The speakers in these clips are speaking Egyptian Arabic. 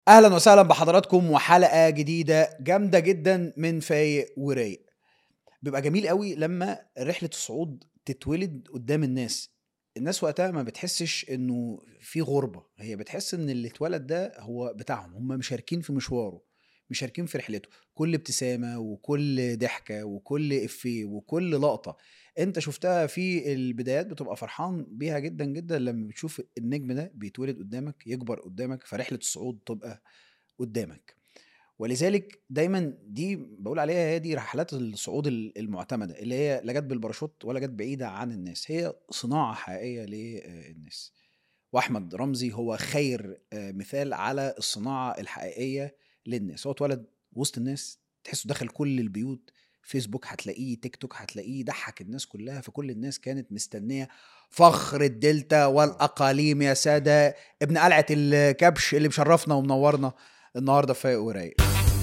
اهلا وسهلا بحضراتكم وحلقه جديده جامده جدا من فايق ورايق بيبقى جميل قوي لما رحله الصعود تتولد قدام الناس الناس وقتها ما بتحسش انه في غربه هي بتحس ان اللي اتولد ده هو بتاعهم هم مشاركين في مشواره مشاركين في رحلته كل ابتسامه وكل ضحكه وكل افيه وكل لقطه انت شفتها في البدايات بتبقى فرحان بيها جدا جدا لما بتشوف النجم ده بيتولد قدامك يكبر قدامك فرحله الصعود تبقى قدامك ولذلك دايما دي بقول عليها هي دي رحلات الصعود المعتمده اللي هي لا جت بالباراشوت ولا جت بعيده عن الناس هي صناعه حقيقيه للناس واحمد رمزي هو خير مثال على الصناعه الحقيقيه للناس هو اتولد وسط الناس تحسه دخل كل البيوت فيسبوك هتلاقيه تيك توك هتلاقيه ضحك الناس كلها فكل الناس كانت مستنيه فخر الدلتا والاقاليم يا ساده ابن قلعه الكبش اللي مشرفنا ومنورنا النهارده فايق ورايق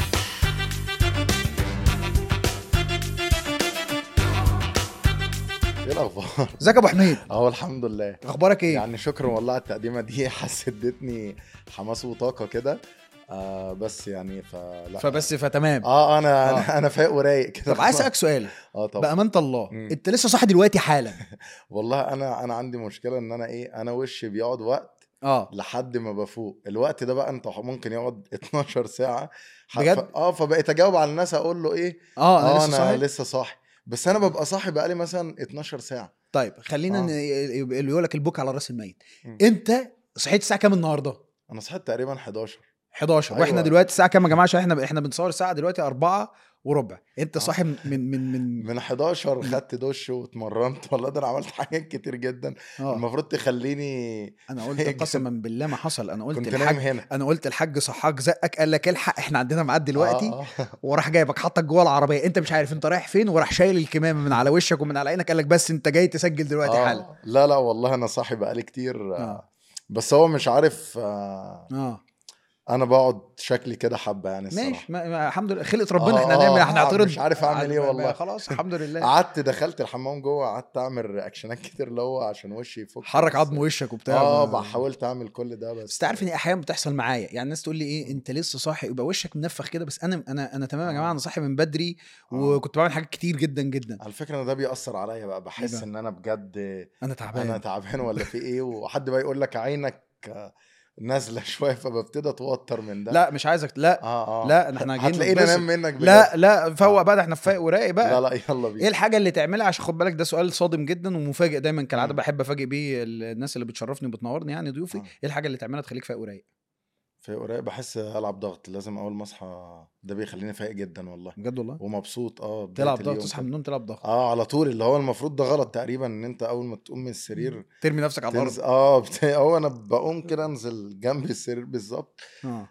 ايه الاخبار؟ ازيك يا ابو حميد اهو الحمد لله اخبارك ايه يعني شكرا والله على التقديمه دي حسدتني حماس وطاقه كده آه بس يعني فلا فبس فتمام اه انا آه. انا, أنا فايق ورايق كده طب عايز اسالك سؤال اه طبعا بامانه الله مم. انت لسه صاحي دلوقتي حالا والله انا انا عندي مشكله ان انا ايه انا وشي بيقعد وقت اه لحد ما بفوق الوقت ده بقى انت ممكن يقعد 12 ساعه ح- بجد؟ ف- اه فبقيت اجاوب على الناس اقول له ايه اه انا اه لسه انا صاحي لسه صاحي بس انا ببقى صاحي بقالي مثلا 12 ساعه طيب خلينا آه. ن- اللي يقول لك البوك على راس الميت مم. انت صحيت الساعه كام النهارده انا صحيت تقريبا 11 11 واحنا أيوة. دلوقتي الساعه كام يا جماعه عشان احنا احنا بنصور الساعه دلوقتي 4 وربع انت آه. صاحي من من من من 11 خدت دش واتمرنت والله ده انا عملت حاجات كتير جدا اه المفروض تخليني انا قلت قسما بالله ما حصل انا قلت كنت نايم الحاج هنا انا قلت الحاج صحاك زقك قال لك الحق احنا عندنا ميعاد دلوقتي آه آه. وراح جايبك حطك جوه العربيه انت مش عارف انت رايح فين وراح شايل الكمامه من على وشك ومن على عينك قال لك بس انت جاي تسجل دلوقتي آه. حالا لا لا والله انا صاحي بقالي كتير آه. آه. بس هو مش عارف آه. اه انا بقعد شكلي كده حبه يعني الصراحه ماشي ما ما الحمد لله خلقه ربنا آه، احنا آه، هنعمل آه، هنعترض مش عارف أعمل إيه ما- ما- والله. خلاص الحمد لله قعدت دخلت الحمام جوه قعدت اعمل رياكشنات كتير اللي هو عشان وشي يفك حرك بس- عظم وشك وبتاع اه ما- بقى حاولت اعمل كل ده بس بس تعرف ان احيانا بتحصل معايا يعني الناس تقول لي ايه انت لسه صاحي يبقى وشك منفخ كده بس انا انا انا تمام يا جماعه انا صاحي من بدري آه. وكنت بعمل حاجات كتير جدا جدا على فكره انا ده بيأثر عليا بقى بحس بقى؟ ان انا بجد انا تعبان انا تعبان ولا في ايه وحد بقى يقول لك عينك آه، نازله شويه فببتدي اتوتر من ده لا مش عايزك لا اه اه لا، احنا جايين هتلاقيني نتبسط. انام منك بجد. لا لا فوق آه. بقى ده احنا في فايق ورايق بقى لا لا يلا ايه بينا الحاجه اللي تعملها عشان خد بالك ده سؤال صادم جدا ومفاجئ دايما كالعاده مم. بحب افاجئ بيه الناس اللي بتشرفني وبتنورني يعني ضيوفي آه. ايه الحاجه اللي تعملها تخليك فايق ورايق في قريب بحس العب ضغط لازم اول ما اصحى ده بيخليني فايق جدا والله بجد والله ومبسوط اه بداية تلعب ضغط اليوم تصحى كده. من النوم تلعب ضغط اه على طول اللي هو المفروض ده غلط تقريبا ان انت اول ما تقوم من السرير ترمي نفسك على الارض تنزل اه بت... هو انا بقوم كده انزل جنب السرير بالظبط اه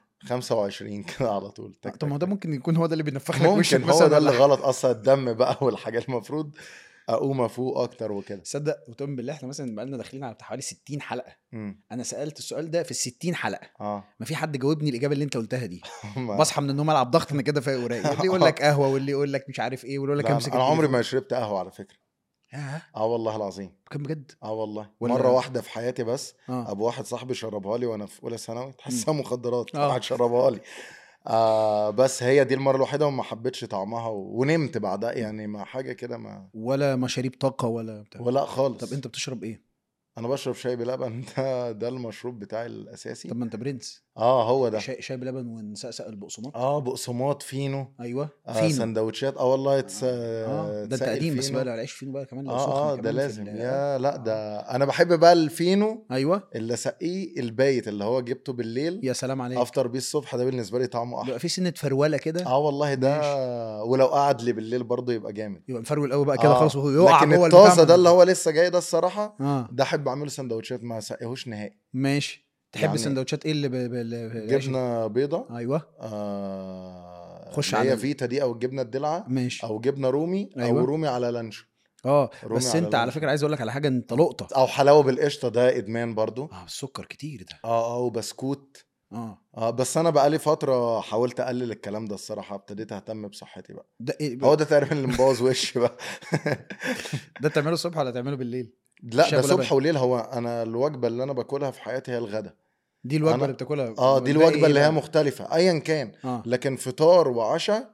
25 كده على طول تك طب ما هو تك ده تك. ممكن يكون هو ده اللي بينفخ لك وشك ممكن هو مثلا ده اللي ولا غلط اصلا الدم بقى والحاجات المفروض اقوم افوق اكتر وكده تصدق وتؤمن بالله احنا مثلا بقالنا داخلين على بتاع حوالي 60 حلقه مم. انا سالت السؤال ده في ال 60 حلقه اه ما في حد جاوبني الاجابه اللي انت قلتها دي ما- بصحى من النوم العب ضغط انا كده فايق ورايق اللي يقول لك قهوه واللي يقول لك مش عارف ايه واللي يقول لك لا، امسك انا عمري التليفون. ما شربت قهوه على فكره ياه اه والله العظيم كان بجد اه والله ولا- مره واحده في حياتي بس اه ابو واحد صاحبي شربها لي وانا في اولى ثانوي تحسها مخدرات آه. قعد شربها لي آه بس هي دي المره الوحيده وما حبيتش طعمها و... ونمت بعدها يعني ما حاجه كده ما ولا مشاريب طاقه ولا بتاع ولا خالص طب انت بتشرب ايه انا بشرب شاي بلبن ده ده المشروب بتاعي الاساسي طب ما انت برنس اه هو ده شاي, شاي بلبن ونسقسق البقسماط اه بقسماط فينو ايوه آه فينو سندوتشات اه والله تس... اه ده انت تسقي قديم بس الفينو. بقى لو العيش فينو بقى كمان لو سخن اه اه كمان ده في لازم ال- يا لا ده انا بحب بقى الفينو ايوه اللي اسقيه البايت اللي هو جبته بالليل يا سلام عليك افطر بيه الصبح ده بالنسبه لي طعمه احلى بيبقى في سنه فروله كده اه والله ده ماشي. ولو قعد لي بالليل برضه يبقى جامد يبقى مفرول قوي بقى كده آه. خلاص وهو يقع لكن جوه الطازه البتاع ده اللي هو لسه جاي ده الصراحه اه ده احب اعمله سندوتشات ما سقيهوش نهائي ماشي تحب يعني السندوتشات ايه اللي ب... ب... ب... جبنه بيضه ايوه آه خش اللي على هي ال- فيتا دي او الجبنه الدلعه ماشي او جبنه رومي أيوة. او رومي على لانشو اه رومي بس على انت على لانشو. فكره عايز اقول لك على حاجه انت لقطه او حلاوه بالقشطه ده ادمان برضو اه السكر كتير ده اه اه وبسكوت اه اه بس انا بقالي فتره حاولت اقلل الكلام ده الصراحه ابتديت اهتم بصحتي بقى ده إيه هو ده تقريبا اللي مبوظ وشي بقى ده تعمله الصبح ولا تعمله بالليل لا شاي ده بلبن. صبح وليل هو انا الوجبه اللي انا باكلها في حياتي هي الغدا دي الوجبه أنا- اللي بتاكلها اه دي والباقي الوجبه اللي هي بقى؟ مختلفه ايا كان اه لكن فطار وعشاء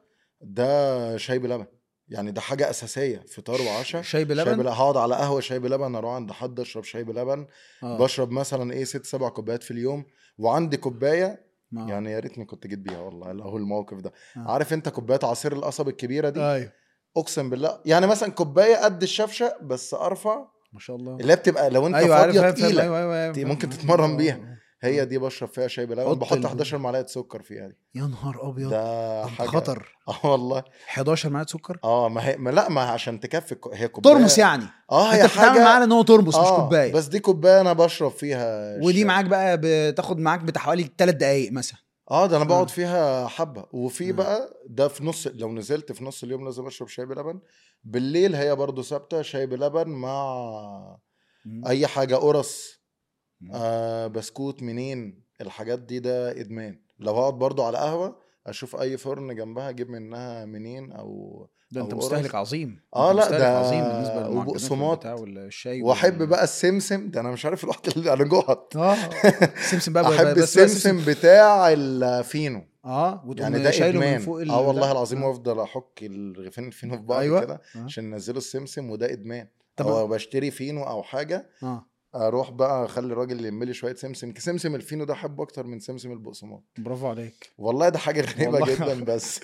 ده شاي بلبن يعني ده حاجه اساسيه فطار وعشاء شاي شاي بلبن بلبن هقعد على قهوه شاي بلبن اروح عند حد اشرب شاي بلبن آه. بشرب مثلا ايه ست سبع كوبايات في اليوم وعندي كوبايه آه. يعني يا ريتني كنت جيت بيها والله لو هو الموقف ده آه. عارف انت كوبايات عصير القصب الكبيره دي ايوه اقسم بالله يعني مثلا كوبايه قد الشفشه بس ارفع ما شاء الله اللي هي بتبقى لو انت ايوه عارف فاضيه فاهم فاهم تقيله ايوه ايوه أيوة، دي فاهم. ممكن آه. تتمرن بيها. آه. هي دي بشرب فيها شاي بلبن حط بحط ال- 11 معلقه سكر فيها دي يا نهار ابيض ده ده حاجه خطر اه والله 11 معلقه سكر اه ما هي ما لا ما عشان تكفي الكو- هي كوبايه ترمس يعني اه انت هي بتتعامل حاجه معاه ان هو ترمس مش آه كوبايه بس دي كوبايه انا بشرب فيها ودي الشاي. معاك بقى بتاخد معاك بتاع حوالي 3 دقايق مثلا اه ده انا آه. بقعد فيها حبه وفي آه. بقى ده في نص لو نزلت في نص اليوم لازم اشرب شاي بلبن بالليل هي برضو ثابته شاي بلبن مع مم. اي حاجه قرص مم. آه بسكوت منين الحاجات دي ده ادمان لو هقعد برضو على قهوه اشوف اي فرن جنبها اجيب منها منين او ده انت أو مستهلك قرص. عظيم آه انت لا، مستهلك ده عظيم بالنسبه للمعجنات وبقسماط. والبتاع والشاي واحب وال- بقى السمسم ده انا مش عارف الواحد اللي انا جوعت اه سمسم بقى احب بس بقى السمسم بتاع الفينو اه وتقوم يعني ده شايله من ادمان فوق ال- اه والله ده. العظيم آه. وافضل احك الرغيفين الفينو في بعض أيوة. كده آه. عشان ينزلوا السمسم وده ادمان طب- او بشتري فينو او حاجه اه اروح بقى اخلي الراجل يلم لي شويه سمسم سمسم الفينو ده احبه اكتر من سمسم البقسماط برافو عليك والله ده حاجه غريبه والله. جدا بس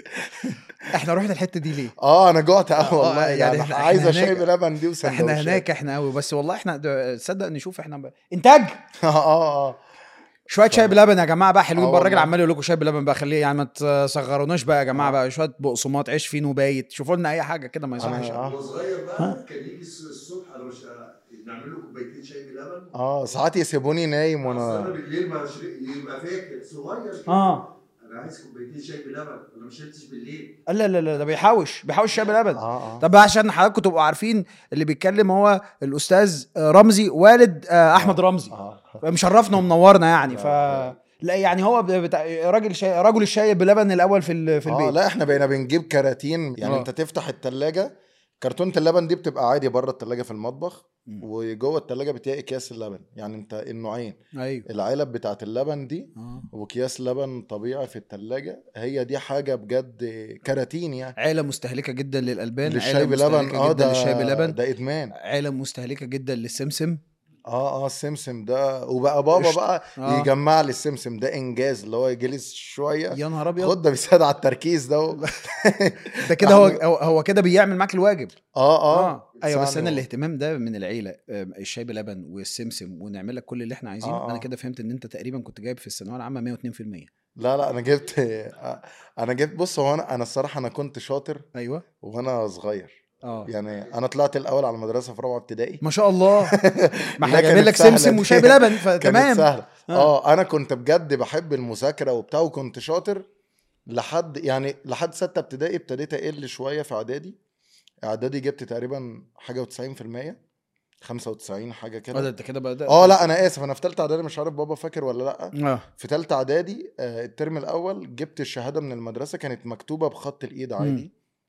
احنا رحنا الحته دي ليه؟ اه انا جوعت آه، قوي والله يعني يعني, إحنا- إحنا عايزه شاي هناك- بلبن دي وسندوتشات احنا هناك احنا قوي بس والله احنا ده- تصدق نشوف احنا ب... انتاج اه اه شويه شاي بلبن يا جماعه بقى حلوين آه بقى الراجل والله. عمال يقول لكم شاي بلبن بقى خليه يعني ما تصغروناش بقى يا جماعه آه. بقى شويه بقسماط عيش فينو بايت شوفوا لنا اي حاجه كده ما يصحش أنا- آه. هو صغير بقى كان يجي الص- الصبح انا مش نعمل له كوبايتين شاي بلبن اه ساعات يسيبوني نايم أصل انا وانا بالليل ما شري... يبقى فاكر صغير كده اه انا عايز كوبايتين شاي بلبن انا ما شربتش بالليل لا لا لا ده بيحوش بيحوش شاي بلبن اه اه طب بقى عشان حضراتكم تبقوا عارفين اللي بيتكلم هو الاستاذ آه، رمزي والد آه، احمد رمزي اه مشرفنا ومنورنا يعني لا، ف لا يعني هو بتاع راجل شاي رجل الشاي بلبن الاول في ال- في اه البيت لا احنا بقينا بنجيب كراتين يعني آه. آه. انت تفتح التلاجة كرتونة اللبن دي بتبقى عادي بره التلاجة في المطبخ مم. وجوه التلاجة بتلاقي اكياس اللبن يعني انت النوعين ايوه العلب بتاعت اللبن دي آه. وكياس لبن طبيعي في التلاجة هي دي حاجة بجد كراتين يعني عيله مستهلكه جدا للالبان للشاي عيلة بلبن مستهلكة اه جدا ده للشاي بلبن ده ادمان عيله مستهلكه جدا للسمسم اه اه السمسم ده وبقى بابا قشطة. بقى آه. يجمع لي السمسم ده انجاز اللي هو يجلس شويه يا نهار ابيض خد ده بيساعد على التركيز ده و- ده كده هو إحنا- هو- هو كده بيعمل معاك الواجب اه اه اه ايوه بس انا بتساعده. الاهتمام ده من العيله آه، الشاي بلبن والسمسم ونعمل لك كل اللي احنا عايزينه آه، انا آه. كده فهمت ان انت تقريبا كنت جايب في الثانويه العامه 102% لا لا انا جبت انا جبت بص هو انا انا الصراحه انا كنت شاطر ايوه وانا صغير اه يعني انا طلعت الاول على المدرسه في رابعه ابتدائي ما شاء الله ما احنا لا، جايبين كانت لك سهلة سمسم دي. وشاي بلبن كانت فتمام سهله آه. اه انا كنت بجد بحب المذاكره وبتاع وكنت شاطر لحد يعني لحد سته ابتدائي ابتديت اقل شويه في اعدادي اعدادي جبت تقريبا حاجه و90% 95 حاجه اه ده كده انت كده بدات اه لا انا اسف انا في ثالثه اعدادي مش عارف بابا فاكر ولا لا اه في ثالثه اعدادي آه، الترم الاول جبت الشهاده من المدرسه كانت مكتوبه بخط الايد عادي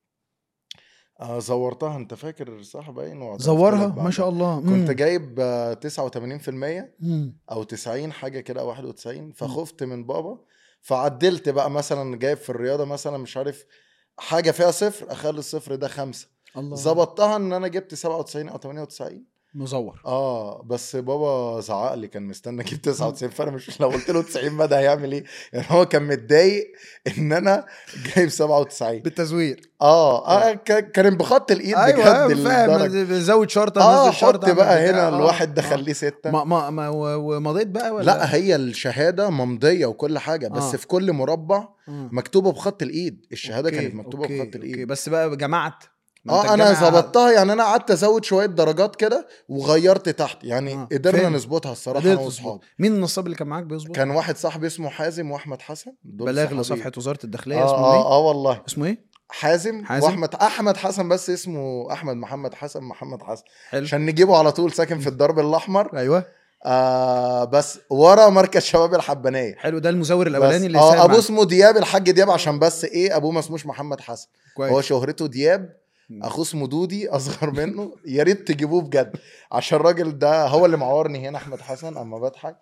آه زورتها انت فاكر صح باين وعطيت زورها لك ما شاء بعدها. الله كنت مم. جايب آه، 89% مم. او 90 حاجه كده أو 91 فخفت من بابا فعدلت بقى مثلا جايب في الرياضه مثلا مش عارف حاجه فيها صفر اخلي الصفر ده خمسة الله ظبطتها ان انا جبت 97 او 98 مزور اه بس بابا زعق لي كان مستنى اجيب 99 فانا مش لو قلت له 90 بقى ده هيعمل ايه يعني هو كان متضايق ان انا جايب 97 بالتزوير اه, آه ك- كان بخط الايد ايوه بجد ايوه الدرجة. فاهم زود شرطه اه نزل شرطه حط بقى اعمل بتاع. هنا آه، الواحد ده آه. خليه ستة ما ما ما و- ومضيت بقى ولا لا هي الشهاده ممضيه وكل حاجه بس آه. في كل مربع آه. مكتوبه بخط الايد الشهاده أوكي، كانت مكتوبه أوكي، بخط أوكي. الايد بس بقى جمعت ما أنت اه انا الجامعة- ظبطتها يعني انا قعدت ازود شويه درجات كده وغيرت تحت يعني آه، قدرنا فهمت. نظبطها الصراحه قدرت انا تظبط. واصحابي مين النصاب اللي كان معاك بيظبط كان واحد صاحبي اسمه حازم واحمد حسن دول بلاغ صحابي. لصفحه وزاره الداخليه اه اسمه اه, ايه آه والله اسمه ايه حازم, حازم؟ واحمد احمد حسن بس اسمه احمد محمد حسن محمد حسن حلو عشان نجيبه على طول ساكن في الدرب الاحمر ايوه آه بس ورا مركز شباب الحبانيه حلو ده المزور بس الاولاني اللي اه ساهم ابوه معاك. اسمه دياب الحاج دياب عشان بس ايه ابوه ما اسموش محمد حسن هو كويس شهرته دياب مم. اخوه اسمه دودي اصغر منه يا ريت تجيبوه بجد عشان الراجل ده هو اللي معورني هنا احمد حسن اما بضحك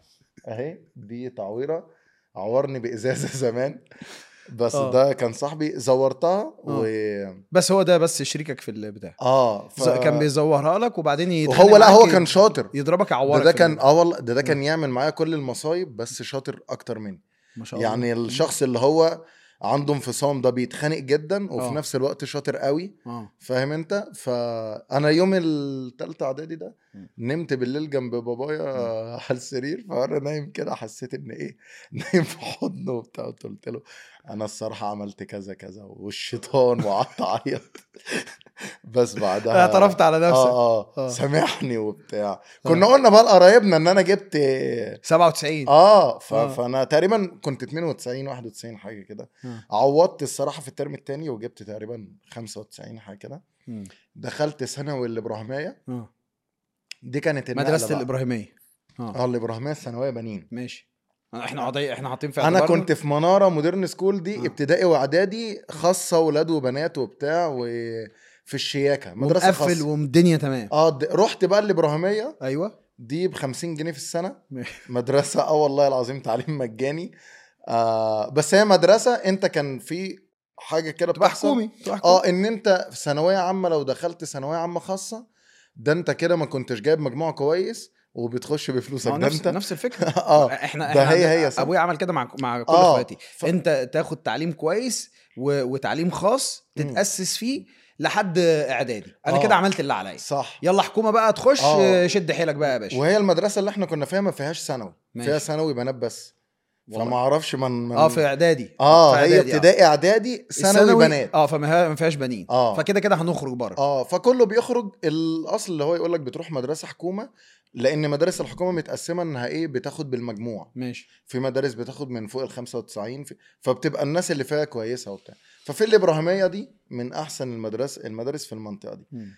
اهي دي تعويره عورني بازازه زمان بس آه. ده كان صاحبي زورتها و بس هو ده بس شريكك في البتاع اه ف... ز- كان بيزورها لك وبعدين يتخانق وهو لا معاك هو ي- كان شاطر يضربك ده, يعورك ده في كان ال- اه والله ده ده كان يعمل معايا كل المصايب بس شاطر اكتر مني ما شاء الله يعني الشخص اللي هو عنده انفصام ده بيتخانق جدا وفي آه. نفس الوقت شاطر قوي اه فاهم انت فانا يوم التالتة اعدادي ده مم. نمت بالليل جنب بابايا على السرير فانا نايم كده حسيت ان ايه نايم في حضنه وبتاع قلت قلت له انا الصراحه عملت كذا كذا والشيطان وقعدت اعيط بس بعدها اعترفت على نفسك اه اه آه. سامحني وبتاع كنا قلنا بقى لقرايبنا ان انا جبت 97 اه ف... آه. فانا تقريبا كنت 92 91 حاجه كده آه. عوضت الصراحه في الترم الثاني وجبت تقريبا 95 حاجه كده مم. دخلت ثانوي الابراهيميه آه. دي كانت النقلة مدرسه بقى. الابراهيميه اه اه الابراهيميه الثانويه بنين ماشي احنا عضي... احنا حاطين في انا اعتبارنا- كنت في مناره مودرن سكول دي آه. ابتدائي واعدادي خاصه ولاد وبنات وبتاع وفي الشياكه مدرسه ومقفل خاصه والدنيا تمام اه د- رحت بقى الابراهيميه ايوه دي ب 50 جنيه في السنه ماشي. مدرسه اه والله العظيم تعليم مجاني آه بس هي مدرسه انت كان في حاجه كده تبقى بتحصل حكومي تبقى حكومي اه ان انت في ثانويه عامه لو دخلت ثانويه عامه خاصه ده انت كده ما كنتش جايب مجموع كويس وبتخش بفلوسك ما هو ده نفس انت نفس الفكره اه احنا ده احنا هي- عندنا- هي صح. ابويا عمل كده مع مع كل آه، اخواتي ف- انت تاخد تعليم كويس و... وتعليم خاص مم. تتاسس فيه لحد اعدادي انا آه. كده عملت اللي عليا صح يلا حكومه بقى تخش آه. شد حيلك بقى يا باشا وهي المدرسه اللي احنا كنا فيها ما فيهاش ثانوي ماشي. فيها ثانوي بنات بس والله. فما اعرفش من, من اه في اعدادي اه في هي إعدادي، آه. ابتدائي اعدادي ثانوي بنات اه فما هي- ما فيهاش بنين آه. فكده كده هنخرج بره اه فكله بيخرج الاصل اللي هو يقول لك بتروح مدرسه حكومه لان مدارس الحكومه متقسمه انها ايه بتاخد بالمجموع ماشي في مدارس بتاخد من فوق ال 95 في فبتبقى الناس اللي فيها كويسه وبتاع ففي الابراهيميه دي من احسن المدارس المدارس في المنطقه دي مم.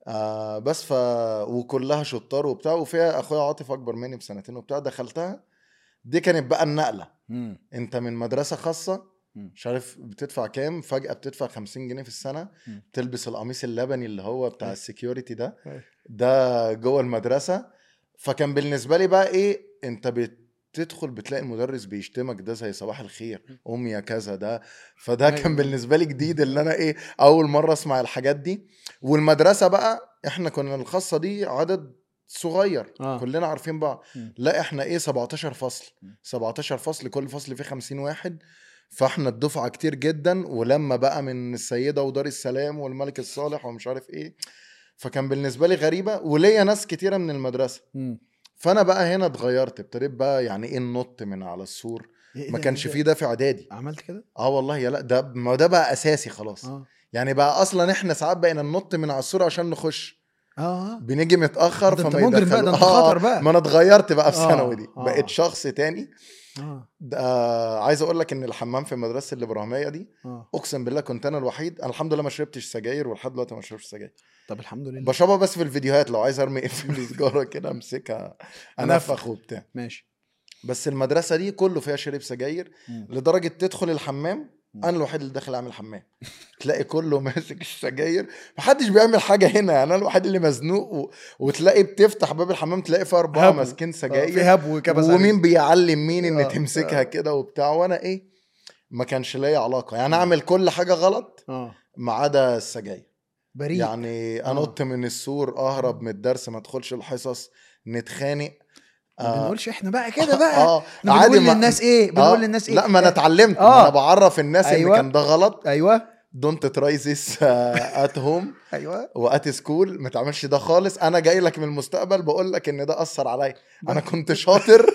آه بس ف وكلها شطار وبتاع وفيها اخويا عاطف اكبر مني بسنتين وبتاع دخلتها دي كانت بقى النقله مم. انت من مدرسه خاصه مم. مش عارف بتدفع كام فجاه بتدفع 50 جنيه في السنه مم. تلبس القميص اللبني اللي هو بتاع أيوة. السكيورتي ده أيوة. ده جوه المدرسه فكان بالنسبه لي بقى ايه انت بتدخل بتلاقي المدرس بيشتمك ده زي صباح الخير امي يا كذا ده فده أيوة. كان بالنسبه لي جديد اللي انا ايه اول مره اسمع الحاجات دي والمدرسه بقى احنا كنا الخاصه دي عدد صغير آه. كلنا عارفين بعض مم. لا احنا ايه 17 فصل مم. 17 فصل كل فصل فيه 50 واحد فاحنا الدفعه كتير جدا ولما بقى من السيده ودار السلام والملك الصالح ومش عارف ايه فكان بالنسبه لي غريبه وليا ناس كتيره من المدرسه مم. فانا بقى هنا اتغيرت ابتديت بقى يعني ايه النط من على السور إيه ما ده- كانش إيه فيه ده في اعدادي ده؟ عملت كده اه والله يا لا ده ما ده بقى اساسي خلاص اه يعني بقى اصلا احنا ساعات بقينا ننط من على السور عشان نخش اه بنيجي متاخر ده انت فما مجرم بقى، ده يدخلوا- انت آه، خطر بقى. ما انا اتغيرت بقى في آه، ثانوي دي آه. بقيت شخص تاني اه ده آه عايز اقول لك ان الحمام في مدرسه الابراهيميه دي اه اقسم بالله كنت انا الوحيد انا الحمد لله ما شربتش سجاير ولحد دلوقتي ما شربتش سجاير طب الحمد لله بشربها بس في الفيديوهات لو عايز ارمي في سيجاره كده امسكها انفخ وبتاع ماشي بس المدرسه دي كله فيها شرب سجاير مم. لدرجه تدخل الحمام مم. انا الوحيد اللي داخل اعمل حمام تلاقي كله ماسك السجاير محدش بيعمل حاجه هنا يعني انا الوحيد اللي مزنوق و... وتلاقي بتفتح باب الحمام تلاقي فيه اربعه هبو. ماسكين آه، في سجاير هبو كبس ومين بيعلم مين ان آه، تمسكها آه. كده وبتاع وانا ايه ما كانش ليا علاقه يعني اعمل كل حاجه غلط اه ما عدا السجاير بريء يعني آه. انط من السور اهرب من الدرس ما ادخلش الحصص نتخانق ما بنقولش احنا بقى كده بقى اه احنا عادي بنقول ما- للناس ايه آه، بنقول للناس ايه لا ما انا اتعلمت آه. ما انا بعرف الناس أيوة. ان كان ده غلط ايوه دونت تراي ذيس ات هوم ايوه وات سكول ما تعملش ده خالص انا جاي لك من المستقبل بقول لك ان ده اثر عليا انا كنت شاطر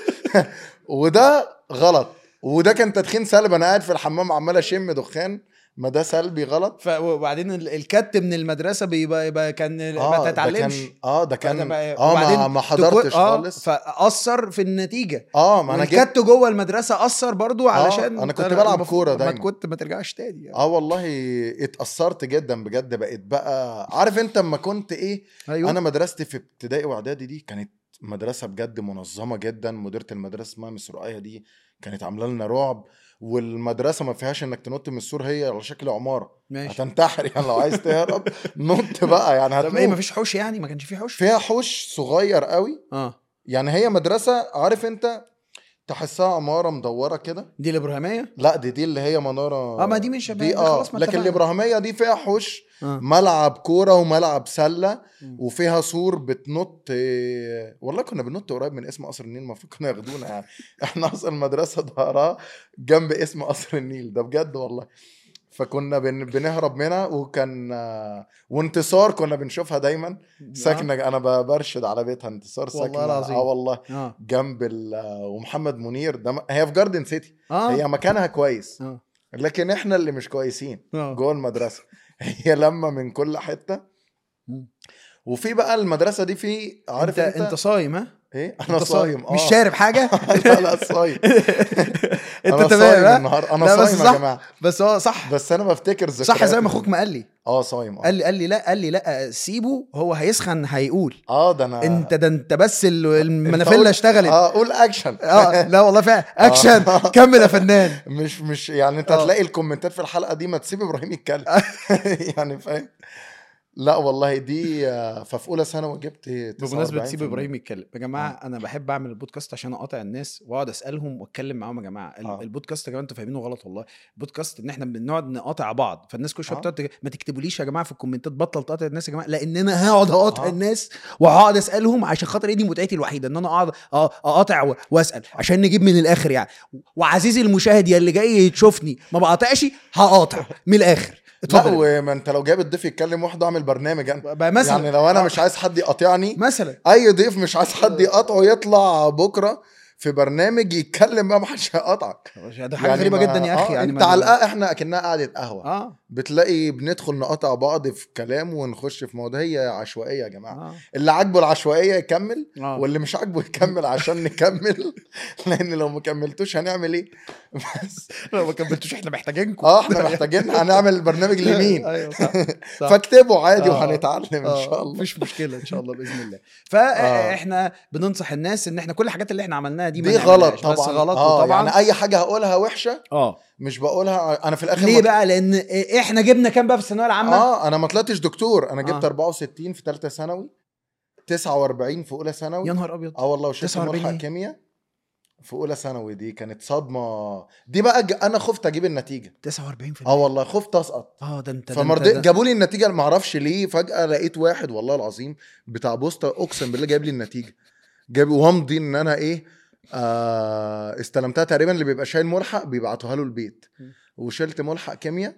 وده غلط وده كان تدخين سلبي انا قاعد في الحمام عمال اشم دخان ما ده سلبي غلط ف... وبعدين ال- الكت من المدرسه بيبقى, بيبقى كان ما ده تتعلمش كان اه ده كان فده بقى- اه وبعدين ما, ما تكون- حضرتش آه خالص فاثر في النتيجه اه ما انا جبت الكت جوه المدرسه اثر برضو علشان أنا كنت أنت بلعب المفروض كورة ما دايما. كنت ما ترجعش تاني يعني. اه والله اتأثرت جدا بجد بقيت بقى عارف انت اما كنت ايه ايوه انا مدرستي في ابتدائي واعدادي دي كانت مدرسه بجد منظمه جدا مديره المدرسه اسمها مس رؤيه دي كانت عامله لنا رعب والمدرسه ما فيهاش انك تنط من السور هي على شكل عماره ماشي هتنتحر يعني لو عايز تهرب نط بقى يعني طب ايه هتموت مفيش حوش يعني ما كانش فيه حوش فيها حوش صغير قوي اه يعني هي مدرسه عارف انت تحسها عماره مدوره كده دي الابراهيميه لا دي دي اللي هي مناره اه ما دي مش دي دي اه خلاص ما لكن اتفقنا. الابراهيميه دي فيها حوش آه. ملعب كوره وملعب سله مم. وفيها سور بتنط إيه، والله كنا بننط قريب من اسم قصر النيل المفروض كانوا ياخدونا يعني احنا اصلا المدرسه ظهرها جنب اسم قصر النيل ده بجد والله فكنا بن... بنهرب منها وكان آه، وانتصار كنا بنشوفها دايما ساكنه انا ب- برشد على بيتها انتصار والله ساكنه العظيم. اه والله اه جنب ال... آه، ومحمد منير ده م- هي في جاردن سيتي اه هي مكانها كويس اه لكن احنا اللي مش كويسين اه جوه المدرسه هي لما من كل حته مم. وفي بقى المدرسه دي في عارف انت انت صايم ها ايه انا انت صايم اه مش شارب حاجه لا لا صايم انت انا تمام صايم ها النهار انا لا، بس صايم صح. يا جماعه بس هو صح بس انا بفتكر ذكريات صح زي ما اخوك ما قال لي اه صايم اه قال لي قال لي لا قال لي لا سيبه هو هيسخن هيقول اه ده انا انت ده انت بس ال- قول- المنافله اشتغلت اه قول اكشن اه لا والله فعلا اكشن كمل يا فنان مش مش يعني انت آه. هتلاقي الكومنتات في الحلقه دي ما تسيب ابراهيم يتكلم يعني فاهم لا والله دي آه، ففي اولى ثانوي جبت 49% بمناسبه سيب ابراهيم يتكلم يا جماعه انا بحب اعمل البودكاست عشان اقاطع الناس واقعد اسالهم واتكلم معاهم يا جماعه ال- آه. البودكاست يا جماعه انتوا فاهمينه غلط والله البودكاست ان احنا بنقعد نقاطع بعض فالناس كل شويه آه. بتقعد تك- ما تكتبوليش يا جماعه في الكومنتات بطل تقاطع الناس يا جماعه لان انا هقعد اقاطع آه. الناس وهقعد اسالهم عشان خاطر ايه دي متعتي الوحيده ان انا اقعد اه اقاطع و- واسال عشان نجيب من الاخر يعني وعزيزي المشاهد يا اللي جاي تشوفني ما بقاطعش هقاطع من الاخر لا اتفضل وما انت لو جايب الضيف يتكلم واحد اعمل برنامج انا بقى مثلا يعني لو انا آه. مش عايز حد يقاطعني مثلا اي ضيف مش عايز حد يقاطعه يطلع بكره في برنامج يتكلم بقى محدش هيقاطعك ده حاجه غريبه ما- جدا يا اخي آه يعني انت ما- على الأقل احنا اكنها قعده قهوه اه بتلاقي بندخل نقاطع بعض في كلام ونخش في مواضيع هي عشوائيه يا جماعه اه اللي عاجبه العشوائيه يكمل اه واللي مش عاجبه يكمل عشان نكمل لان لو ما كملتوش هنعمل ايه بس لو ما كملتوش احنا محتاجينكم اه احنا محتاجين هنعمل برنامج لمين ايوه صح صح فاكتبوا عادي آه. وهنتعلم ان آه، شاء الله مفيش مشكله ان شاء الله باذن الله آه. فاحنا بننصح الناس ان احنا كل الحاجات اللي احنا عملناها دي ما دي نعملهاش. غلط بس طبعا غلط اه وطبعا يعني اي حاجه هقولها وحشه اه مش بقولها انا في الاخر ليه ما- بقى لان احنا جبنا كام بقى في الثانويه العامه اه انا ما طلعتش دكتور انا جبت آه. 64 في ثالثه ثانوي 49 في اولى ثانوي يا نهار ابيض اه والله وشلت 49 ملحق إيه؟ كيمياء في اولى ثانوي دي كانت صدمه دي بقى ج- انا خفت اجيب النتيجه 49 في اه والله خفت اسقط اه ده انت ده فما انت رضيت ده- جابوا لي النتيجه اللي ما اعرفش ليه فجاه لقيت واحد والله العظيم بتاع بوسطه اقسم بالله جايب لي النتيجه جاب وامضي ان انا ايه آه استلمتها تقريبا اللي بيبقى شايل ملحق بيبعتوها له البيت م. وشلت ملحق كيمياء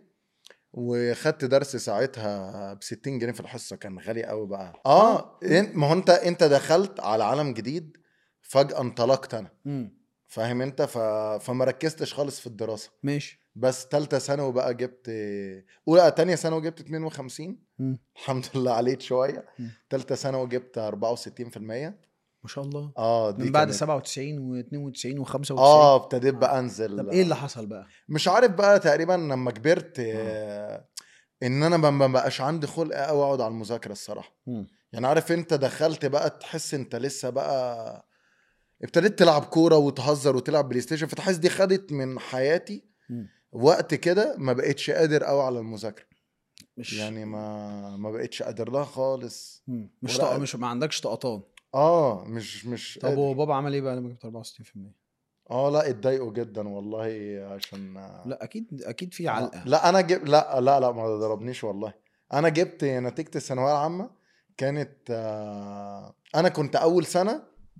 وخدت درس ساعتها ب 60 جنيه في الحصه كان غالي قوي بقى اه إن- ما هو انت انت دخلت على عالم جديد فجاه انطلقت انا مم. فاهم انت ف... فما ركزتش خالص في الدراسه ماشي بس تالتة ثانوي بقى جبت اولى تانية ثانوي جبت 52 مم. الحمد لله عليت شويه مم. تالتة ثانوي جبت 64% ما شاء الله اه دي من بعد كانت- 97 و92 و95 اه ابتديت بقى انزل طب ايه اللي حصل بقى؟ مش عارف بقى تقريبا لما كبرت آه، ان انا ما- ما بقاش عندي خلق قوي اقعد على المذاكره الصراحه مم. يعني عارف انت دخلت بقى تحس انت لسه بقى ابتديت تلعب كوره وتهزر وتلعب بلاي ستيشن فتحس دي خدت من حياتي مم. وقت كده ما بقتش قادر قوي على المذاكره مش يعني ما ما بقتش قادر لها خالص مم. مش ولا- طق... مش ما عندكش طقطان اه مش مش طب قادر. وبابا عمل ايه بقى لما جبت 64%؟ اه لا اتضايقوا جدا والله عشان لا اكيد اكيد في علقه لا انا جب لا لا لا ما ضربنيش والله انا جبت نتيجه الثانويه العامه كانت آه، انا كنت اول سنه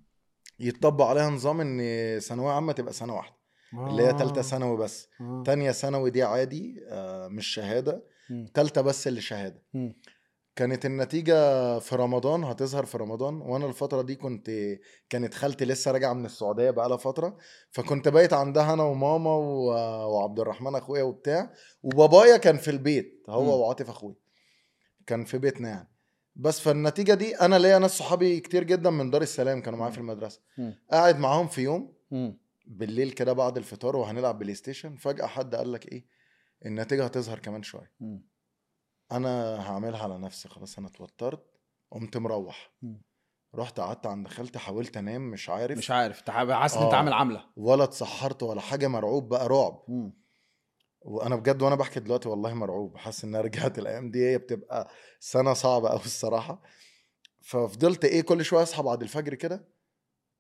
يتطبق عليها نظام ان ثانويه عامه تبقى سنه واحده اللي هي ثالثه ثانوي بس آه. تانية ثانوي دي عادي آه، مش شهاده مم. ثالثه بس اللي شهاده مم. كانت النتيجة في رمضان هتظهر في رمضان وانا الفترة دي كنت كانت خالتي لسه راجعة من السعودية بقالها فترة فكنت بايت عندها انا وماما و... وعبد الرحمن اخويا وبتاع وبابايا كان في البيت مم. هو وعاطف اخويا كان في بيتنا يعني بس فالنتيجة دي انا ليا ناس صحابي كتير جدا من دار السلام كانوا معايا في المدرسة مم. قاعد معاهم في يوم مم. بالليل كده بعد الفطار وهنلعب بلاي ستيشن فجأة حد قال لك ايه النتيجة هتظهر كمان شوية مم. انا هعملها على نفسي خلاص انا اتوترت قمت مروح مم. رحت قعدت عند خالتي حاولت انام مش عارف مش عارف انت حاسس ان انت آه. عامل عامله ولا اتسحرت ولا حاجه مرعوب بقى رعب مم. وانا بجد وانا بحكي دلوقتي والله مرعوب حاسس ان انا رجعت الايام دي هي بتبقى سنه صعبه قوي الصراحه ففضلت ايه كل شويه اصحى بعد الفجر كده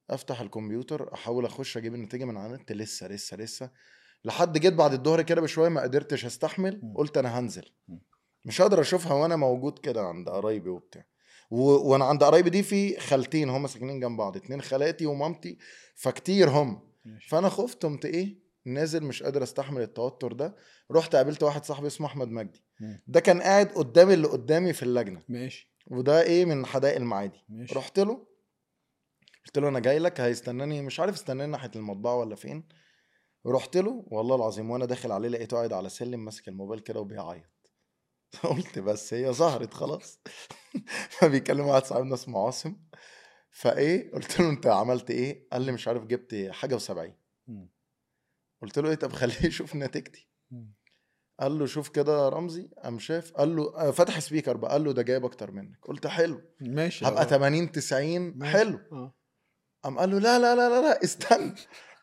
افتح الكمبيوتر احاول اخش اجيب النتيجه من على النت لسه لسه لسه لحد جيت بعد الظهر كده بشويه ما قدرتش استحمل م. قلت انا هنزل م. مش قادر اشوفها وانا موجود كده عند قرايبي وبتاع و... وانا عند قرايبي دي في خالتين هم ساكنين جنب بعض اتنين خالاتي ومامتي فكتير هم ماشي. فانا خفت قمت ايه نازل مش قادر استحمل التوتر ده رحت قابلت واحد صاحبي اسمه احمد مجدي مم. ده كان قاعد قدامي اللي قدامي في اللجنه ماشي وده ايه من حدائق المعادي ماشي رحت له قلت له انا جاي لك هيستناني مش عارف استناني ناحيه المطبعه ولا فين رحت له والله العظيم وانا داخل عليه لقيته قاعد على سلم ماسك الموبايل كده وبيعيط قلت بس هي ظهرت خلاص فبيكلم واحد صاحبنا اسمه عاصم فايه قلت له انت عملت ايه قال لي مش عارف جبت حاجه و70 مم. قلت له ايه طب خليه يشوف نتيجتي مم. قال له شوف كده يا رمزي قام شاف قال له آه، فتح سبيكر بقى قال له ده جايب اكتر منك قلت حلو ماشي هبقى آه. 80 90 ماشي. حلو اه قام قال له لا لا لا لا لا استنى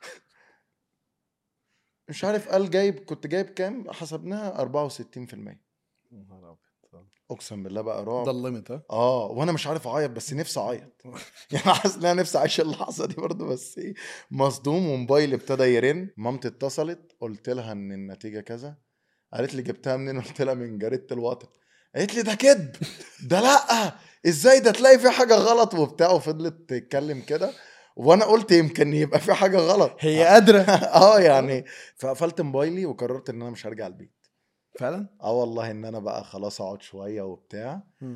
مش عارف قال جايب كنت جايب كام حسبناها 64% يا نهار أبيض. اقسم بالله بقى رعب ضلمت ها اه وانا مش عارف اعيط بس نفسي اعيط يعني حاسس ان انا نفسي اعيش اللحظه دي برضه بس ايه مصدوم وموبايلي ابتدى يرن مامتي اتصلت قلت لها ان النتيجه كذا قالت لي جبتها منين قلت لها من جريده الوطن قالت لي ده كذب ده لا ازاي ده تلاقي في حاجه غلط وبتاع وفضلت تتكلم كده وانا قلت يمكن يبقى في حاجه غلط هي قادره اه يعني فقفلت موبايلي وقررت ان انا مش هرجع البيت فعلا اه والله ان انا بقى خلاص اقعد شويه وبتاع مم.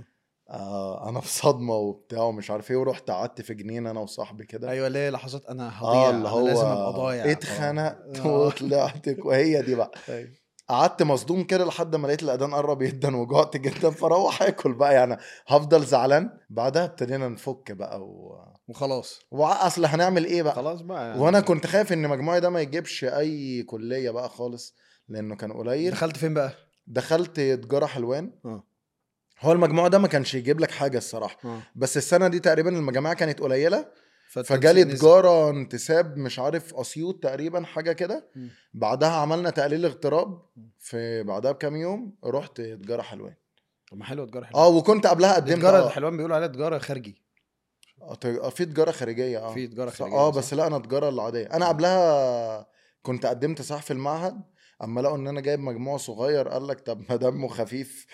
آه انا في صدمه وبتاع ومش عارف ايه ورحت قعدت في جنينه انا وصاحبي كده ايوه ليه لحظات انا هضيع اه اللي هو أنا لازم ابقى ضايع اتخنقت آه. وطلعت وهي دي بقى أيوة. قعدت مصدوم كده لحد ما لقيت الاذان قرب جدا وجعت جدا فروح اكل بقى يعني هفضل زعلان بعدها ابتدينا نفك بقى و... وخلاص واصل هنعمل ايه بقى خلاص بقى يعني. وانا كنت خايف ان مجموعي ده ما يجيبش اي كليه بقى خالص لانه كان قليل دخلت فين بقى؟ دخلت تجاره حلوان اه هو المجموع ده ما كانش يجيب لك حاجه الصراحه اه بس السنه دي تقريبا المجاميع كانت قليله فالتنسيق فجالي نزل. تجاره انتساب مش عارف اسيوط تقريبا حاجه كده مم. بعدها عملنا تقليل اغتراب في بعدها بكام يوم رحت تجاره حلوان طب ما حلوه تجاره حلوه اه وكنت قبلها قدمت تجاره اه الحلوان بيقولوا عليها تجاره خارجي آه، ت- آه، في تجاره خارجيه اه في تجاره ص- خارجيه اه صح؟ بس لا انا تجاره العاديه انا قبلها كنت قدمت صح في المعهد اما لقوا ان انا جايب مجموع صغير قال لك طب ما دمه خفيف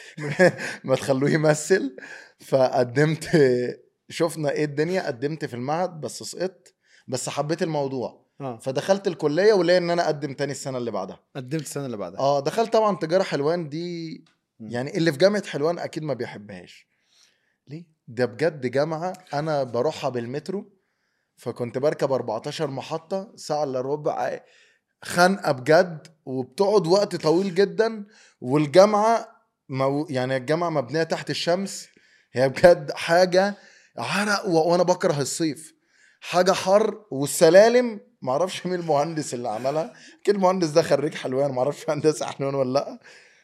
ما تخلوه يمثل فقدمت شفنا ايه الدنيا قدمت في المعهد بس سقطت بس حبيت الموضوع اه فدخلت الكليه ولقيت ان انا اقدم تاني السنه اللي بعدها قدمت السنه اللي بعدها اه دخلت طبعا تجاره حلوان دي مم. يعني اللي في جامعه حلوان اكيد ما بيحبهاش ليه ده بجد جامعه انا بروحها بالمترو فكنت بركب 14 محطه ساعه الا ربع خانقه بجد وبتقعد وقت طويل جدا والجامعه مو يعني الجامعه مبنيه تحت الشمس هي بجد حاجه عرق و- وانا بكره الصيف حاجه حر والسلالم معرفش مين المهندس اللي عملها اكيد المهندس ده خريج حلوان معرفش هندسه حلوان ولا لا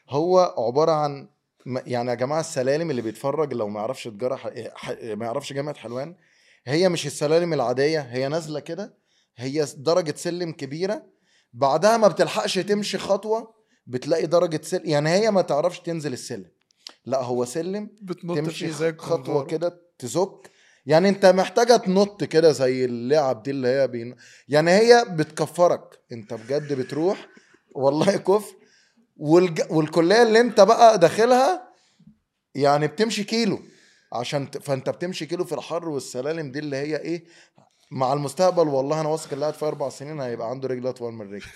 هو عباره عن م- يعني يا جماعه السلالم اللي بيتفرج لو ما يعرفش تجاره ح... ح... ما يعرفش جامعه حلوان هي مش السلالم العاديه هي نازله كده هي درجه سلم كبيره بعدها ما بتلحقش تمشي خطوه بتلاقي درجه سلم يعني هي ما تعرفش تنزل السلم لا هو سلم بتنط تمشي فيه زي خطوه الكنغورو. كده تزك يعني انت محتاجه تنط كده زي اللعب دي اللي هي بين يعني هي بتكفرك انت بجد بتروح والله كفر والج... والكليه اللي انت بقى داخلها يعني بتمشي كيلو عشان ت... فانت بتمشي كيلو في الحر والسلالم دي اللي هي ايه مع المستقبل والله انا واثق اللي قاعد في اربع سنين هيبقى عنده رجل اطول من رجل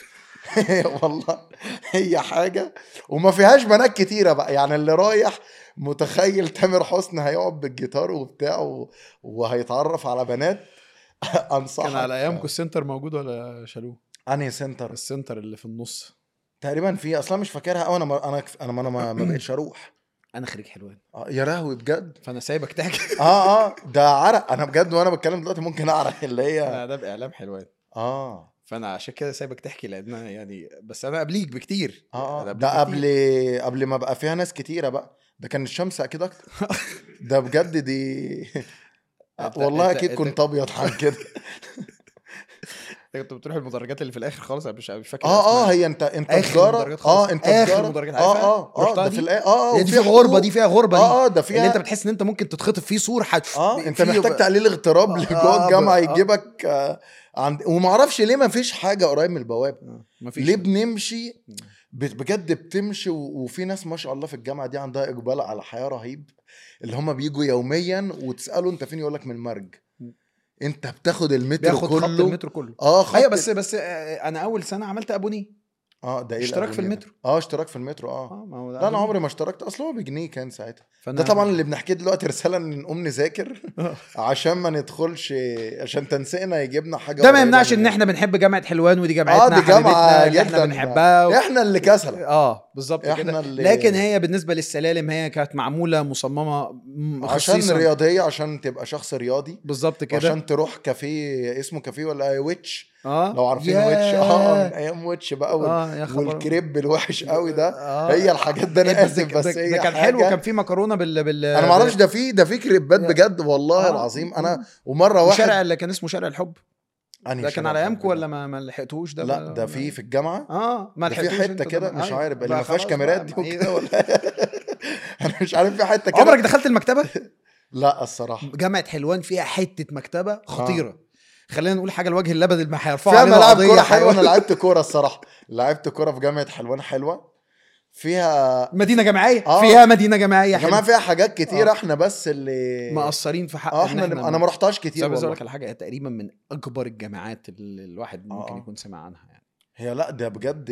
والله هي حاجه وما فيهاش بنات كتيره بقى يعني اللي رايح متخيل تامر حسني هيقعد بالجيتار وبتاع و... وهيتعرف على بنات انصحك كان على ايامكم السنتر موجود ولا شالوه؟ انهي سنتر السنتر اللي في النص تقريبا في اصلا مش فاكرها قوي انا ما انا انا ما, ما, ما بقتش اروح انا خريج حلوان آه، يا لهوي بجد فانا سايبك تحكي اه اه ده عرق انا بجد وانا بتكلم دلوقتي ممكن اعرق اللي هي انا ده باعلام حلوان اه فانا عشان كده سايبك تحكي لان أنا يعني بس انا قبليك بكتير اه أنا آه. قبليك ده بكتير. قبل قبل ما بقى فيها ناس كتيره بقى ده كان الشمس اكيد اكتر ده بجد دي أنت- والله أنت- اكيد أنت- كنت ابيض عن كده انت كنت بتروح المدرجات اللي في الاخر خالص انا مش مش فاكر اه اه الأسماء. هي انت انت آخر تجاره المدرجات خالص. اه انت آخر تجاره المدرجات، اه عارفها؟ اه اه رحتها ده دي؟ في الآ- اه اه هي دي وفيها فيها غربه حروب. دي فيها غربه دي اه اه ده فيها اللي انت بتحس ان انت ممكن تتخطف فيه سور حد اه انت في- محتاج تعليل اغتراب آه، لجوه آه، الجامعه آه. يجيبك آه عند ومعرفش ليه ما فيش حاجه قريب من البوابه آه، مفيش ليه بنمشي بت- بجد بتمشي و- وفي ناس ما شاء الله في الجامعه دي عندها اقبال على الحياه رهيب اللي هم بيجوا يوميا وتساله انت فين يقول لك من المرج انت بتاخد المترو بياخد خط كله المترو كله اه خط ايوه بس بس آه، انا اول سنه عملت ابوني اه ده ايه اشتراك الأبونيه في ده؟ المترو. اه اشتراك في المترو اه اه ما هو ده لا انا أبوني. عمري ما اشتركت اصلا هو بجنيه كان ساعتها فأنا ده طبعا اللي بنحكيه دلوقتي رساله ان نقوم نذاكر آه. عشان ما ندخلش عشان تنسيقنا يجيبنا حاجه ده ما قريبة يمنعش من- ان احنا بنحب جامعه حلوان ودي جامعتنا اه دي جامعه حبيبتنا اللي احنا جدا بنحبها و... احنا اللي كسله اه بالظبط احنا كده اللي لكن هي بالنسبه للسلالم هي كانت معموله مصممه م- عشان خصيصاً. رياضيه عشان تبقى شخص رياضي بالظبط كده عشان تروح كافيه اسمه كافيه ولا ويتش اه لو عارفين ياه. ويتش اه من ايام ويتش بقى وال... اه يا خبر والكريب الوحش قوي ده آه. هي الحاجات ده انا ده- اسف ده- بس ده- هي ده كان حاجة حلو كان في مكرونه بال بال انا ما اعرفش ده في ده في كريبات بجد والله آه. العظيم انا ومره واحد شارع اللي كان اسمه شارع الحب أنهي ده كان شارع على ده؟ ايامكم ولا ما ما لحقتوش ده لا ما- ده في في الجامعه اه ما ده في لحقتوش حته انتوا كده ده- مش أيوة. عارف اللي بقى ما فيهاش خلاص كاميرات بقى، دي ما إيه وكده ده؟ ولا انا مش عارف في حته كده عمرك دخلت المكتبه لا الصراحه جامعه حلوان فيها حته مكتبه خطيره خلينا نقول حاجه لوجه اللبن اللي هيرفعوا فيها علينا ملاعب قضيه كوره حلوه انا حيوان. لعبت كوره الصراحه لعبت كوره في جامعه حلوان حلوه فيها مدينه جامعيه آه. فيها مدينه جامعيه يا جماعه حلوة. فيها حاجات كتير آه. احنا بس اللي مقصرين في حق اه إن احنا إحنا انا ما رحتهاش بس كتير أنا عايز اقول والله لك على حاجه هي تقريبا من اكبر الجامعات اللي الواحد ممكن آه. يكون سمع عنها يعني هي لا ده بجد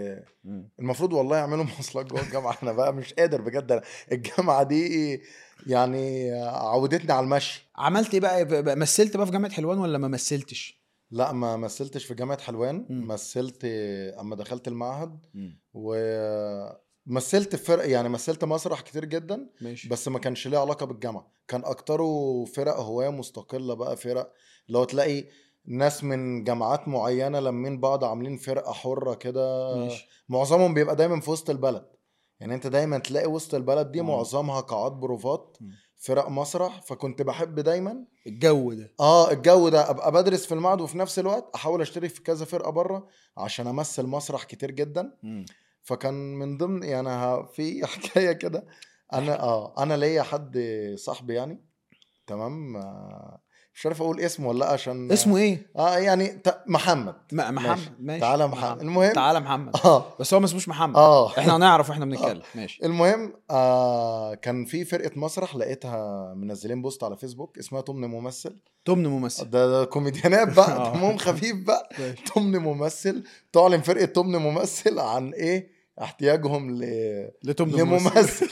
المفروض والله يعملوا مواصلات جوه الجامعه انا بقى مش قادر بجد أنا الجامعه دي يعني عودتني على المشي عملت ايه بقى بقى- مثلت بقى في جامعه حلوان ولا ما مثلتش لا ما مثلتش في جامعه حلوان مم. مثلت اما دخلت المعهد ومثلت في فرق يعني مثلت مسرح كتير جدا ماشي بس ما كانش ليه علاقه بالجامعه كان اكتره فرق هوايه مستقله بقى فرق لو تلاقي ناس من جامعات معينه لمين بعض عاملين فرقه حره كده ماشي معظمهم بيبقى دايما في وسط البلد يعني انت دايما تلاقي وسط البلد دي آه. معظمها قاعات بروفات مم. فرق مسرح فكنت بحب دايما الجو ده اه الجو ده ابقى بدرس في المعهد وفي نفس الوقت احاول اشترك في كذا فرقه بره عشان امثل مسرح كتير جدا فكان من ضمن يعني ها- في حكايه كده انا اه انا ليا حد صاحبي يعني تمام آه، مش عارف اقول اسمه ولا لا عشان اسمه ايه اه يعني ت- محمد م- محمد ماشي تعالى محمد. المهم- تعالى محمد اه بس هو ما اسموش محمد اه احنا هنعرف واحنا بنتكلم ماشي المهم آه كان في فرقه مسرح لقيتها منزلين بوست على فيسبوك اسمها تمن ممثل تمن ممثل ده, ده كوميديانات بقى آه. دمهم خفيف بقى ماشي. تمن ممثل تعلن فرقه تمن ممثل عن ايه احتياجهم ل... لتمن ممثل لممثل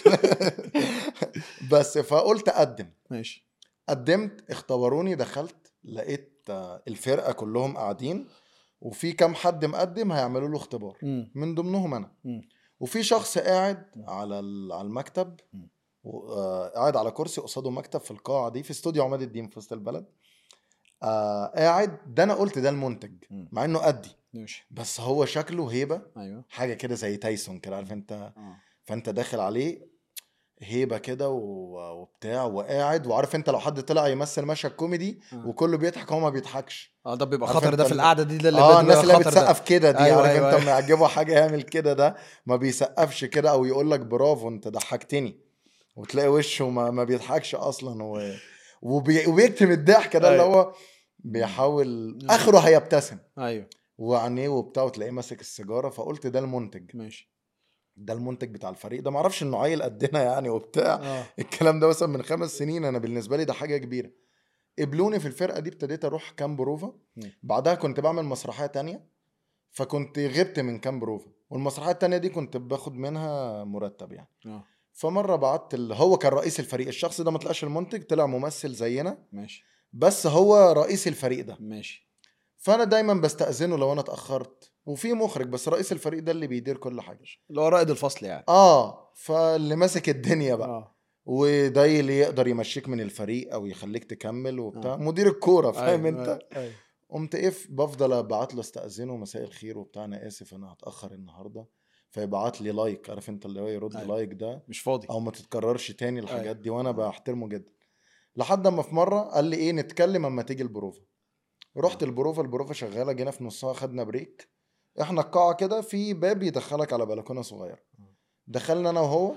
بس فقلت اقدم ماشي قدمت اختبروني دخلت لقيت آه، الفرقه كلهم قاعدين وفي كام حد مقدم هيعملوا له اختبار مم. من ضمنهم انا مم. وفي شخص قاعد على ال- على المكتب مم. و- آه، قاعد على كرسي قصاده مكتب في القاعه دي في استوديو عماد الدين في وسط البلد آه قاعد ده انا قلت ده المنتج مم. مع انه قدي ماشي بس هو شكله هيبه ايوه حاجه كده زي تايسون كده عارف انت اه فانت داخل عليه هيبه كده و- وبتاع وقاعد وعارف انت لو حد طلع يمثل مشهد كوميدي آه. وكله بيضحك هو ما بيضحكش اه ده بيبقى عارف خطر انت ده في ال- القعده دي ده اللي اه بيبقى الناس اللي هي خطر ده. بتسقف كده دي أيوة، عارف أيوة، انت أيوة. لما يعجبه حاجه يعمل كده ده ما بيسقفش كده او يقول لك برافو انت ضحكتني وتلاقي وشه ما, ما بيضحكش اصلا و... وبي... وبيكتم الضحك ده اللي أيوة. هو بيحاول آه. اخره هيبتسم ايوه وعينيه وبتاع وتلاقيه ماسك السيجاره فقلت ده المنتج ماشي ده المنتج بتاع الفريق ده معرفش انه عيل قدنا يعني وبتاع اه الكلام ده مثلا من خمس سنين انا بالنسبه لي ده حاجه كبيره قبلوني في الفرقه دي ابتديت اروح كام بروفا مم. بعدها كنت بعمل مسرحيه تانية فكنت غبت من كام بروفا والمسرحيه التانية دي كنت باخد منها مرتب يعني اه فمره بعت ال... هو كان رئيس الفريق الشخص ده ما طلعش المنتج طلع ممثل زينا ماشي بس هو رئيس الفريق ده ماشي فانا دايما بستاذنه لو انا اتاخرت وفي مخرج بس رئيس الفريق ده اللي بيدير كل حاجه اللي هو رائد الفصل يعني اه فاللي ماسك الدنيا بقى اه وده اللي يقدر يمشيك من الفريق او يخليك تكمل وبتاع آه. مدير الكوره فاهم أيوة، انت أيوة. قمت ايه ف- بفضل ابعت له استاذنه مساء الخير وبتاع انا اسف انا هتاخر النهارده فيبعت لي لايك عارف انت اللي هو يرد أيوة. لايك ده مش فاضي او ما تتكررش تاني الحاجات أيوة. دي وانا بحترمه جدا لحد اما في مره قال لي ايه نتكلم اما تيجي البروفا رحت البروفا البروفا شغاله جينا في نصها خدنا بريك احنا القاعه كده في باب يدخلك على بلكونه صغيره دخلنا انا وهو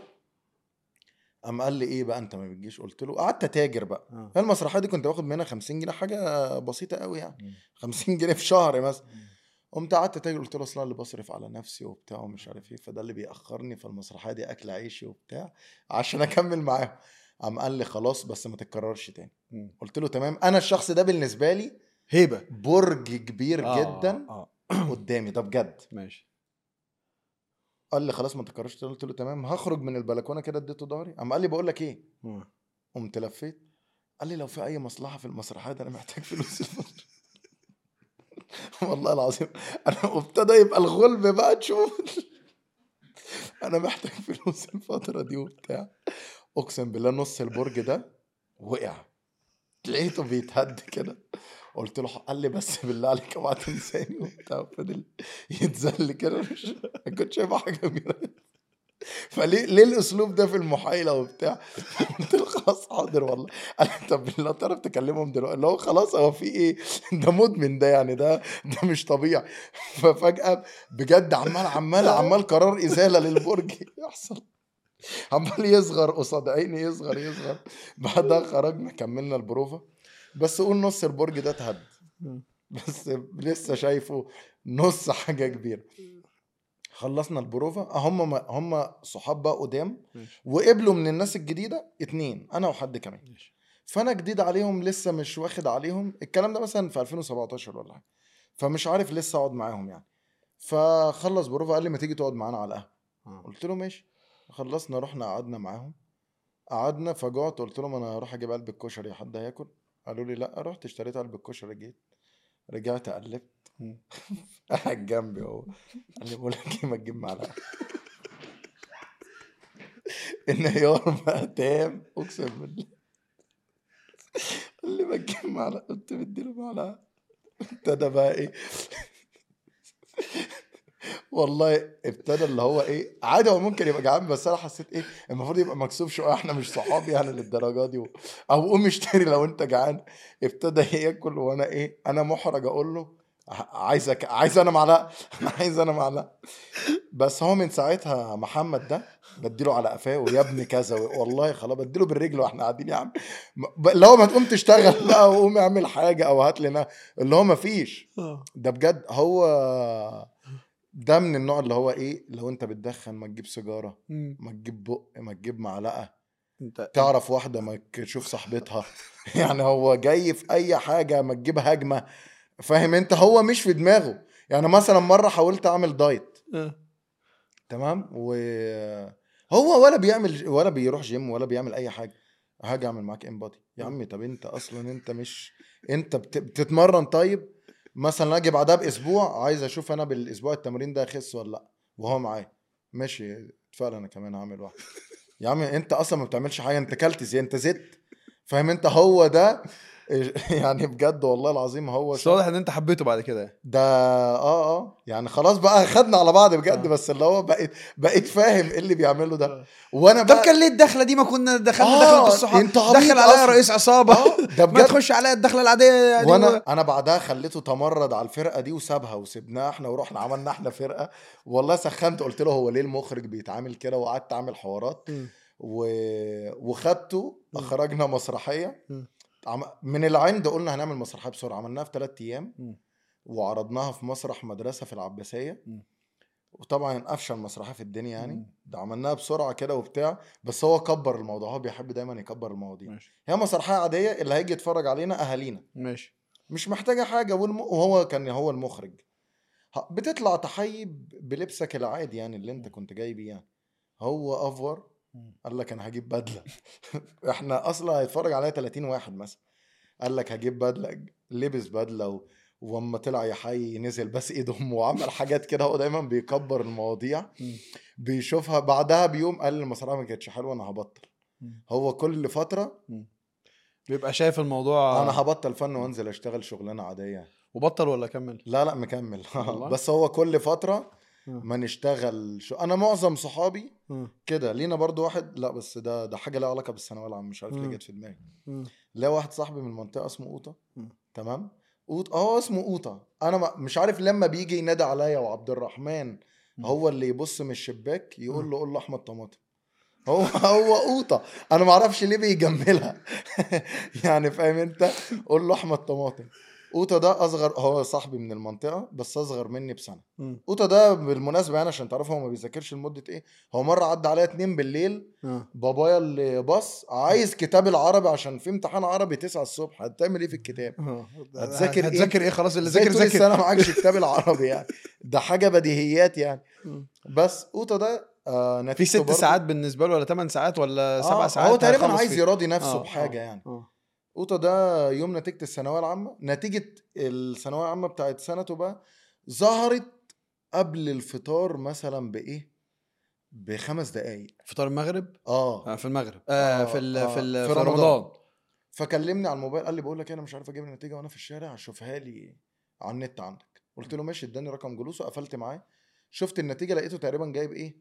قام قال لي ايه بقى انت ما بتجيش قلت له قعدت اتاجر بقى آه. المسرحيه دي كنت باخد منها 50 جنيه حاجه بسيطه قوي يعني مم. 50 جنيه في شهر مثلا مم. قمت قعدت اتاجر قلت له اصل أنا اللي بصرف على نفسي وبتاع ومش عارف ايه فده اللي بيأخرني فالمسرحيه دي اكل عيشي وبتاع عشان اكمل معاهم قام قال لي خلاص بس ما تتكررش تاني مم. قلت له تمام انا الشخص ده بالنسبه لي هيبه برج كبير آه، جدا اه قدامي ده بجد ماشي قال لي خلاص ما تكررش تاني قلت له تمام هخرج من البلكونه كده اديته ظهري قام قال لي بقول لك ايه آه. قمت لفيت قال لي لو في اي مصلحه في المسرحيه ده انا محتاج فلوس الفترة. والله العظيم انا وابتدى يبقى الغلب بقى تشوف انا محتاج فلوس الفتره دي وبتاع اقسم بالله نص البرج ده وقع لقيته بيتهد كده قلت له قال لي بس بالله عليك اوعى تنساني وبتاع فضل يتذل كده مش ما كنتش شايف حاجه كبيره فليه ليه الاسلوب ده في المحايله وبتاع قلت له خلاص حاضر والله قال لي طب بالله تعرف تكلمهم دلوقتي اللي هو خلاص هو في ايه ده مدمن ده يعني ده ده مش طبيعي ففجاه بجد عمال عمال عمال قرار ازاله للبرج يحصل عمال يصغر قصاد عيني يصغر يصغر بعدها خرجنا كملنا البروفا بس قول نص البرج ده اتهد مم. بس لسه شايفه نص حاجه كبيره خلصنا البروفا هم هم صحاب بقى قدام ماشي وقبلوا من الناس الجديده اتنين انا وحد كمان ماشي فانا جديد عليهم لسه مش واخد عليهم الكلام ده مثلا في 2017 ولا حاجه فمش عارف لسه اقعد معاهم يعني فخلص بروفا قال لي ما تيجي تقعد معانا على القهوه آه. قلت له ماشي خلصنا رحنا قعدنا معاهم قعدنا فجعت قلت لهم انا هروح اجيب علبه كشري حد هياكل قالوا لي لا رحت اشتريت علبه كشري جيت رجعت قلبت مم. قاعد جنبي اهو قال لي بقول لك ايه ما تجيب معلقه انهيار بقى تام اقسم بالله قال لي ما تجيب معلقه قلت مديله معلقه ابتدى بقى ايه والله ابتدى اللي هو ايه عادي هو ممكن يبقى جعان بس انا حسيت ايه المفروض يبقى مكسوف شويه احنا مش صحاب يعني للدرجه دي و... او قوم اشتري لو انت جعان ابتدى ياكل وانا ايه انا محرج اقول له ع- عايزك عايز انا معلقه عايز انا معلقه بس هو من ساعتها محمد ده بديله على قفاه ويا ابني كذا والله خلاص بديله بالرجل واحنا قاعدين يا عم ب- اللي هو ما تقوم تشتغل بقى وقوم اعمل حاجه او هات لنا اللي هو ما فيش آه. ده بجد هو ده من النوع اللي هو ايه لو انت بتدخن ما تجيب سيجاره مم. ما تجيب بق ما تجيب معلقه انت تعرف واحده ما تشوف صاحبتها يعني هو جاي في اي حاجه ما تجيب هجمه فاهم انت هو مش في دماغه يعني مثلا مره حاولت اعمل دايت آه. تمام و هو ولا بيعمل ولا بيروح جيم ولا بيعمل اي حاجه هاجي اعمل معاك امبادي يا عمي طب انت اصلا انت مش انت بت... بتتمرن طيب مثلا اجي بعدها باسبوع عايز اشوف انا بالاسبوع التمرين ده اخس ولا لا وهو معايا ماشي اتفقنا انا كمان هعمل واحد يا عم انت اصلا ما بتعملش حاجه انت كلت زي انت زدت فاهم انت هو ده يعني بجد والله العظيم هو بس واضح ان انت حبيته بعد كده ده اه اه يعني خلاص بقى خدنا على بعض بجد آه. بس اللي هو بقيت بقيت فاهم ايه اللي بيعمله ده وانا طب بقى كان ليه الدخله دي ما كنا دخلنا آه، دخله الصحاب انت عبيط دخل عليا أصلاً. رئيس عصابه اه ده ما بجد تخش عليا الدخله العاديه يعني وانا انا بعدها خليته تمرد على الفرقه دي وسابها وسبناها احنا ورحنا عملنا احنا فرقه والله سخنت قلت له هو ليه المخرج بيتعامل كده وقعدت اعمل حوارات مم. و... وخدته مم. اخرجنا مسرحيه مم. عم... من العند قلنا هنعمل مسرحيه بسرعه عملناها في ثلاث ايام مم. وعرضناها في مسرح مدرسه في العباسيه مم. وطبعا افشل مسرحيه في الدنيا يعني مم. ده عملناها بسرعه كده وبتاع بس هو كبر الموضوع هو بيحب دايما يكبر المواضيع ماشي هي مسرحيه عاديه اللي هيجي يتفرج علينا اهالينا ماشي مش محتاجه حاجه والم... وهو كان هو المخرج ه- بتطلع تحيي ب- بلبسك العادي يعني اللي انت كنت جاي بيه يعني هو افور مم. قال لك انا هجيب بدله احنا اصلا هيتفرج عليا 30 واحد مثلا قال لك هجيب بدله لبس بدله و... واما طلع يحيي نزل بس ايد امه وعمل حاجات كده هو دايما بيكبر المواضيع مم. بيشوفها بعدها بيوم قال المسرحيه ما كانتش حلوه انا هبطل مم. هو كل فتره بيبقى شايف الموضوع انا هبطل فن وانزل اشتغل شغلانه عاديه وبطل ولا كمل لا لا مكمل والله؟ بس هو كل فتره مم. ما نشتغل شو انا معظم صحابي مم. كده لينا برضو واحد لا بس ده ده حاجه لها علاقه بالثانويه العامه مش عارف ليه مم. جت في دماغي مم. لا واحد صاحبي من المنطقه اسمه قوطه مم. تمام قوط اه اسمه قوطه انا ما مش عارف لما بيجي ينادي عليا وعبد الرحمن هو اللي يبص من الشباك يقول له قول له احمد طماطم هو هو قوطه انا ما اعرفش ليه بيجملها يعني فاهم انت قول له احمد طماطم قوطه ده اصغر هو صاحبي من المنطقه بس اصغر مني بسنه مم. قوطه ده بالمناسبه يعني عشان تعرفوا هو ما بيذاكرش لمده ايه هو مره عدى عليا اتنين بالليل اه بابايا اللي بص عايز كتاب العربي عشان في امتحان عربي 9 الصبح هتعمل ايه في الكتاب آه. هتذاكر إيه؟ هتذاكر ايه خلاص اللي ازاي ذاكر طول ذاكر السنه معكش كتاب العربي يعني ده حاجه بديهيات يعني مم. بس قوطه ده آه في نتيجته ست برضه- ساعات بالنسبه له ولا 8 ساعات ولا 7 آه ساعات هو تقريبا هيخلص عايز فيه. يراضي نفسه آه، بحاجه آه، يعني آه. قوطه ده يوم نتيجه الثانويه العامه نتيجه الثانويه العامه بتاعت سنته بقى ظهرت قبل الفطار مثلا بايه بخمس دقايق فطار المغرب اه آه في المغرب آه آه، في ال آه، في, ال في في رمضان. رمضان فكلمني على الموبايل قال لي بقول لك إيه، انا مش عارف اجيب النتيجه وانا في الشارع شوفها لي على النت عندك قلت له ماشي اداني رقم جلوسه قفلت معاه شفت النتيجه لقيته تقريبا جايب ايه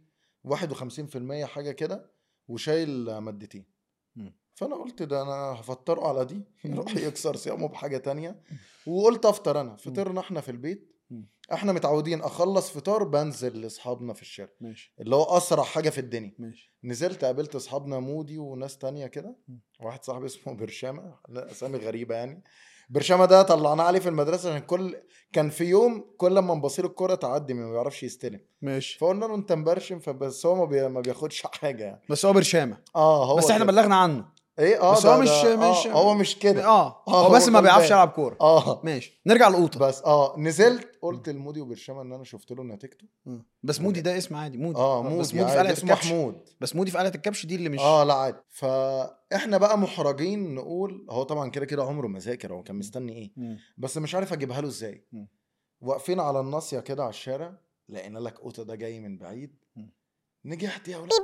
51% حاجه كده وشايل مادتين مم. فانا قلت ده انا هفطره على دي يروح يكسر صيامه بحاجه تانية وقلت افطر انا فطرنا احنا في البيت مم. احنا متعودين اخلص فطار بنزل لاصحابنا في الشارع ماشي اللي هو اسرع حاجه في الدنيا ماشي نزلت قابلت اصحابنا مودي وناس تانية كده م. واحد صاحبي اسمه برشامه لا اسامي غريبه يعني برشامه ده طلعناه عليه في المدرسه عشان كل كان في يوم كل ما نبصيله الكوره تعدي ما بيعرفش يستلم ماشي فقلنا له انت مبرشم فبس هو ما, بي... ما بياخدش حاجه يعني بس هو برشامه اه هو بس احنا كده. بلغنا عنه ايه اه بس ده هو مش- ده مش- آه هو مش كده اه آه، هو بس هو ما بيعرفش غلبان. يلعب كوره اه ماشي نرجع لقوطه بس اه نزلت قلت لمودي وبرشامه ان انا شفت له نتيجته مم. بس مودي ده اسم عادي مودي اه مودي بس مودي في عادي، قلعه اسمه الكبش محمود بس مودي في قلعه الكبش دي اللي مش اه لا عادي فاحنا بقى محرجين نقول هو طبعا كده كده عمره ما ذاكر هو كان مستني ايه مم. بس مش عارف اجيبها له ازاي مم. واقفين على الناصيه كده على الشارع لقينا لك قوطه ده جاي من بعيد مم. نجحت يا ولاد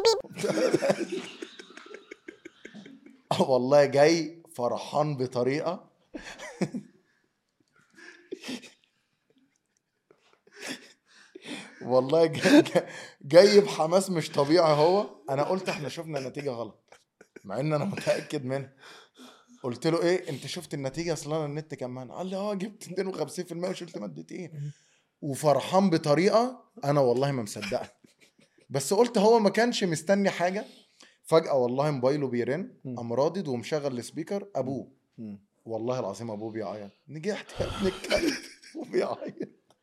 اه والله جاي فرحان بطريقه والله جاي, جاي, جاي بحماس مش طبيعي هو انا قلت احنا شفنا النتيجه غلط مع ان انا متاكد منها قلت له ايه انت شفت النتيجه اصل انا النت كان معانا قال لي اه جبت 52% وشلت مادتين وفرحان بطريقه انا والله ما مصدقها بس قلت هو ما كانش مستني حاجه فجاه والله موبايله بيرن مم. قام رادد ومشغل السبيكر ابوه مم. والله العظيم ابوه بيعيط نجحت يا ابن الكلب ابوه بيعيط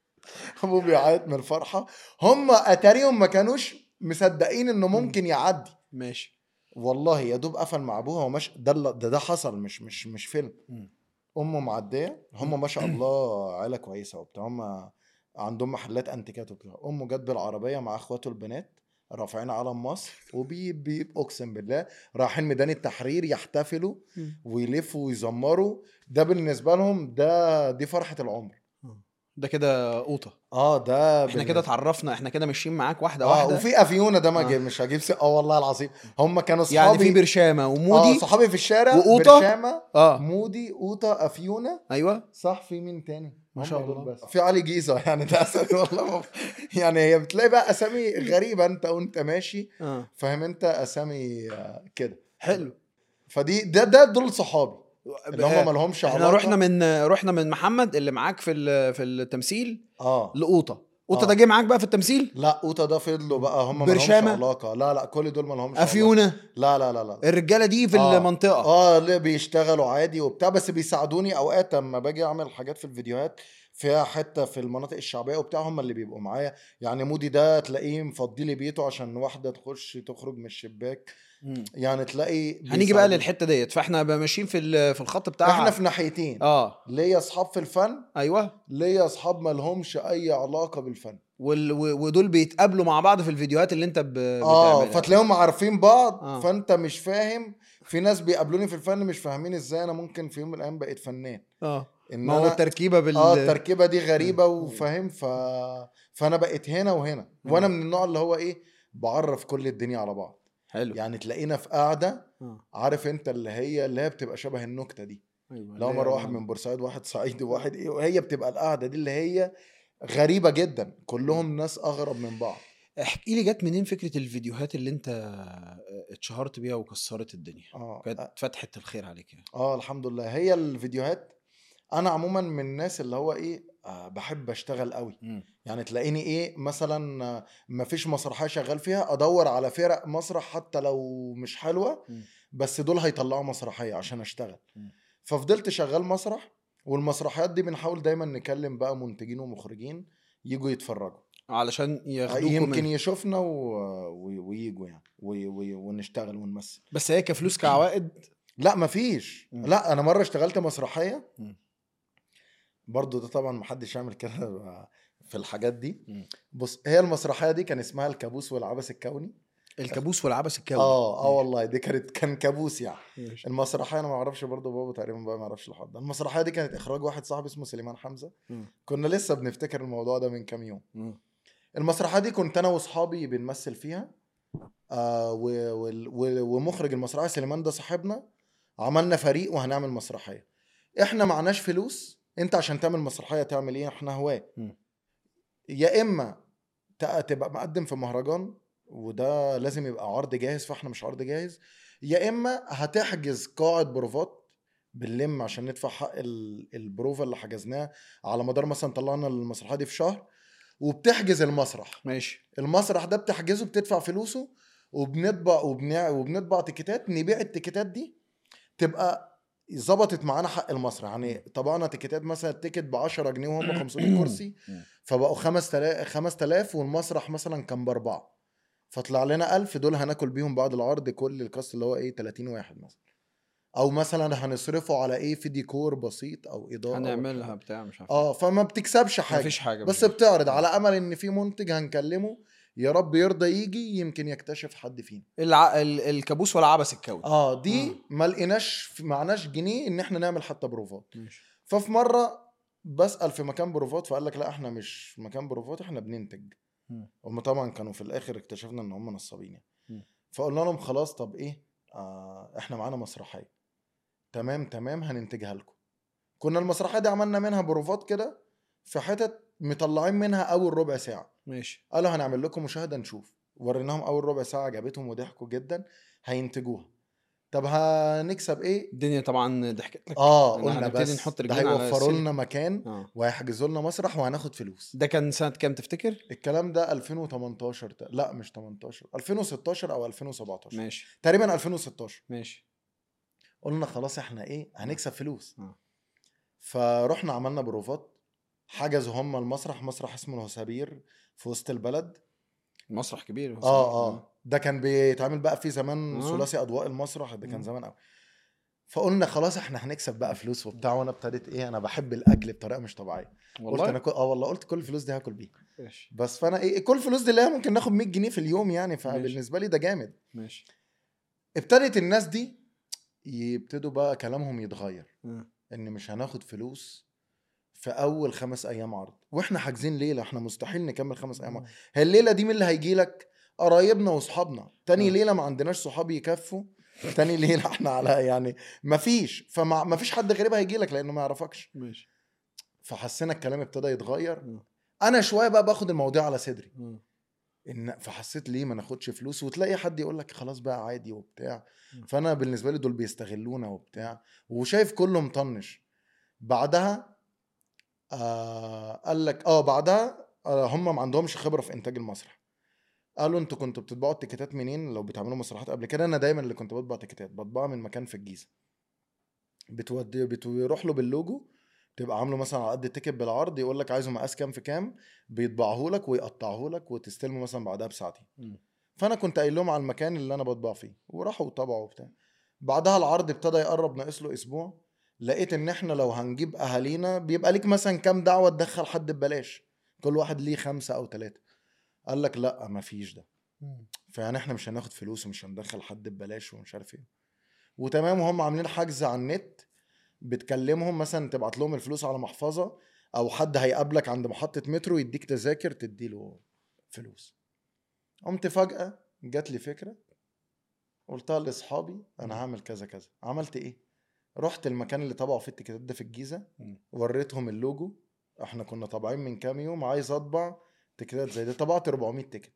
ابوه بيعيط من الفرحه هم اتاريهم ما كانوش مصدقين انه ممكن يعدي ماشي والله يا دوب قفل مع ابوها ومش ده اللي- ده ده حصل مش مش مش فيلم مم. امه معديه هم ما شاء الله عيله كويسه وبتاع هم عندهم محلات انتيكات وبتاع امه جت بالعربيه مع اخواته البنات رافعين علم مصر وبيب بيب اقسم بالله رايحين ميدان التحرير يحتفلوا مم. ويلفوا ويزمروا ده بالنسبه لهم ده دي فرحه العمر ده كده قوطه اه ده احنا كده اتعرفنا احنا كده ماشيين معاك واحده اه واحده وفي افيونا ده ما آه. جاي مش هجيب سي... اه والله العظيم هم كانوا يعني صحابي في برشامه اه ومودي صحابي في الشارع وقوطة؟ برشامه اه مودي قوطه افيونا ايوه صح في مين تاني ما هم شاء دول الله. بس في علي جيزه يعني ده اسامي والله ما يعني هي بتلاقي بقى اسامي غريبه انت وانت ماشي اه فاهم انت اسامي آه، كده حلو فدي ده ده دول صحابي اللي هم ما لهمش احنا علاقه رحنا من رحنا من محمد اللي معاك في ال- في التمثيل اه لقوطه قوطه آه. ده جه معاك بقى في التمثيل لا قوطه ده فضلوا بقى هم ما لهمش برشامة؟ علاقه لا لا كل دول ما لهمش علاقة. افيونه لا لا لا لا الرجاله دي في آه. المنطقه اه اللي بيشتغلوا عادي وبتاع بس بيساعدوني اوقات اما باجي اعمل حاجات في الفيديوهات فيها حته في المناطق الشعبيه وبتاع هم اللي بيبقوا معايا يعني مودي ده تلاقيه مفضي لي بيته عشان واحده تخش تخرج من الشباك مم. يعني تلاقي هنيجي بقى بيساعدوني. للحته ديت فاحنا بقى ماشيين في ال- في الخط بتاعها احنا في ناحيتين اه ليا اصحاب في الفن ايوه ليا اصحاب ما لهمش اي علاقه بالفن وال... و- ودول بيتقابلوا مع بعض في الفيديوهات اللي انت ب... اه بتعملها فتلاقيهم عارفين بعض آه. فانت مش فاهم في ناس بيقابلوني في الفن مش فاهمين ازاي انا ممكن في يوم من الايام بقيت فنان اه ان ما هو أنا التركيبه بال اه التركيبه دي غريبه وفاهم ف... فانا بقيت هنا وهنا وانا من النوع اللي هو ايه بعرف كل الدنيا على بعض حلو يعني تلاقينا في قاعده آه. عارف انت اللي هي اللي هي بتبقى شبه النكته دي ايوه لو لا مره يا واحد الله. من بورسعيد واحد صعيدي وواحد ايه وهي بتبقى القعده دي اللي هي غريبه جدا كلهم ناس اغرب من بعض احكي لي جت منين فكره الفيديوهات اللي انت اتشهرت بيها وكسرت الدنيا اه كانت فتحه الخير عليك يعني اه الحمد لله هي الفيديوهات انا عموما من الناس اللي هو ايه آه بحب اشتغل قوي مم. يعني تلاقيني ايه مثلا آه، مفيش مسرحيه شغال فيها ادور على فرق مسرح حتى لو مش حلوه مم. بس دول هيطلعوا مسرحيه عشان اشتغل مم. ففضلت شغال مسرح والمسرحيات دي بنحاول دايما نكلم بقى منتجين ومخرجين يجوا يتفرجوا علشان ياخدوكم يمكن منها. يشوفنا و... و... ويجوا يعني و... و... ونشتغل ونمثل بس هي كفلوس كعوائد لا مفيش مم. لا انا مره اشتغلت مسرحيه مم. برضو ده طبعا محدش يعمل كده في الحاجات دي مم. بص هي المسرحيه دي كان اسمها الكابوس والعبث الكوني الكابوس والعبث الكوني اه اه والله دي كانت كان كابوس يعني ماشي. المسرحيه انا ما اعرفش برضو بابا تقريبا بقى ما يعرفش لحد المسرحيه دي كانت اخراج واحد صاحبي اسمه سليمان حمزه مم. كنا لسه بنفتكر الموضوع ده من كام يوم مم. المسرحيه دي كنت انا واصحابي بنمثل فيها آه و وال- و ومخرج المسرحيه سليمان ده صاحبنا عملنا فريق وهنعمل مسرحيه احنا معناش فلوس انت عشان تعمل مسرحيه تعمل ايه احنا هواه مم. يا اما ت- تبقى مقدم في مهرجان وده لازم يبقى عرض جاهز فاحنا مش عرض جاهز يا اما هتحجز قاعه بروفات باللم عشان ندفع حق ال- البروفا اللي حجزناها على مدار مثلا طلعنا المسرحيه دي في شهر وبتحجز المسرح ماشي المسرح ده بتحجزه بتدفع فلوسه وبنطبع وبنع وبنطبع تيكيتات نبيع التيكيتات دي تبقى ظبطت معانا حق المسرح يعني طبعنا تيكيتات مثلا التيكت ب 10 جنيه وهم 500 كرسي فبقوا 5000 5000 والمسرح مثلا كان باربعه فطلع لنا 1000 دول هناكل بيهم بعد العرض كل الكاست اللي هو ايه 30 واحد مثلا او مثلا هنصرفه على ايه في ديكور بسيط او اضاءه أو هنعملها بتاع مش عارف اه فما بتكسبش حاجه مفيش حاجه بس بتعرض على امل ان في منتج هنكلمه يا رب يرضى يجي يمكن يكتشف حد فينا الع... ال... الكابوس والعبث الكوني اه دي مم. ما لقيناش معناش جنيه ان احنا نعمل حتى بروفات ماشي ففي مره بسال في مكان بروفات فقال لك لا احنا مش في مكان بروفات احنا بننتج مم. هم طبعا كانوا في الاخر اكتشفنا ان هم نصابين يعني مم. فقلنا لهم خلاص طب ايه آه احنا معانا مسرحيه تمام تمام هننتجها لكم كنا المسرحيه دي عملنا منها بروفات كده في حتت مطلعين منها اول ربع ساعه ماشي قالوا هنعمل لكم مشاهده نشوف وريناهم اول ربع ساعه عجبتهم وضحكوا جدا هينتجوها طب هنكسب ايه الدنيا طبعا ضحكت لك اه إحنا قلنا هنبتدي بس نحط ده رجلينا على هيوفروا السلم. لنا مكان اه وهيحجزوا لنا مسرح وهناخد فلوس ده كان سنه كام تفتكر الكلام ده 2018 ت- لا مش 18 2016 او 2017 ماشي تقريبا 2016 ماشي قلنا خلاص احنا ايه هنكسب فلوس آه. فرحنا عملنا بروفات حجزوا هم المسرح مسرح اسمه الهسابير في وسط البلد مسرح كبير هو اه اه ده كان بيتعمل بقى فيه زمان آه. ثلاثي اضواء المسرح ده كان مم. زمان قوي فقلنا خلاص احنا هنكسب بقى فلوس وبتاع وانا ابتديت ايه انا بحب الاكل بطريقه مش طبيعيه قلت والله انا كل... اه والله قلت كل الفلوس دي هاكل بيها ماشي بس فانا ايه كل الفلوس دي اللي هي ممكن ناخد 100 جنيه في اليوم يعني فبالنسبه لي ده جامد ماشي ابتدت الناس دي يبتدوا بقى كلامهم يتغير آه. ان مش هناخد فلوس في اول خمس ايام عرض واحنا حاجزين ليله احنا مستحيل نكمل خمس ايام عرض هي الليله دي مين اللي هيجي لك قرايبنا واصحابنا تاني آه. ليله ما عندناش صحاب يكفوا تاني ليله احنا على يعني مفيش فما مفيش حد غريب هيجي لك لانه ما يعرفكش ماشي فحسينا الكلام ابتدى يتغير آه. انا شويه بقى باخد المواضيع على صدري آه. ان فحسيت ليه ما ناخدش فلوس وتلاقي حد يقول لك خلاص بقى عادي وبتاع م. فانا بالنسبه لي دول بيستغلونا وبتاع وشايف كله مطنش بعدها آه قال لك اه بعدها آه هم ما عندهمش خبره في انتاج المسرح قالوا انتوا كنتوا بتطبعوا التيكيتات منين لو بتعملوا مسرحيات قبل كده انا دايما اللي كنت بطبع تيكيتات بطبعها من مكان في الجيزه بتودي بتروح له باللوجو تبقى عامله مثلا على قد التيكت بالعرض يقول لك عايزه مقاس كام في كام بيطبعه لك ويقطعه لك وتستلمه مثلا بعدها بساعتين مم. فانا كنت قايل لهم على المكان اللي انا بطبع فيه وراحوا طبعوا وبتاع بعدها العرض ابتدى يقرب ناقص له اسبوع لقيت ان احنا لو هنجيب اهالينا بيبقى ليك مثلا كام دعوه تدخل حد ببلاش كل واحد ليه خمسه او ثلاثه قال لك لا مفيش ده فيعني احنا مش هناخد فلوس ومش هندخل حد ببلاش ومش عارف ايه وتمام وهم عاملين حجز على النت بتكلمهم مثلا تبعت لهم الفلوس على محفظه او حد هيقابلك عند محطه مترو يديك تذاكر تديله فلوس قمت فجاه جات لي فكره قلتها لاصحابي انا هعمل كذا كذا عملت ايه رحت المكان اللي طبعوا فيه التيكيتات ده في الجيزه مم. وريتهم اللوجو احنا كنا طابعين من كام يوم عايز اطبع تيكيتات زي دي طبعت 400 تيكت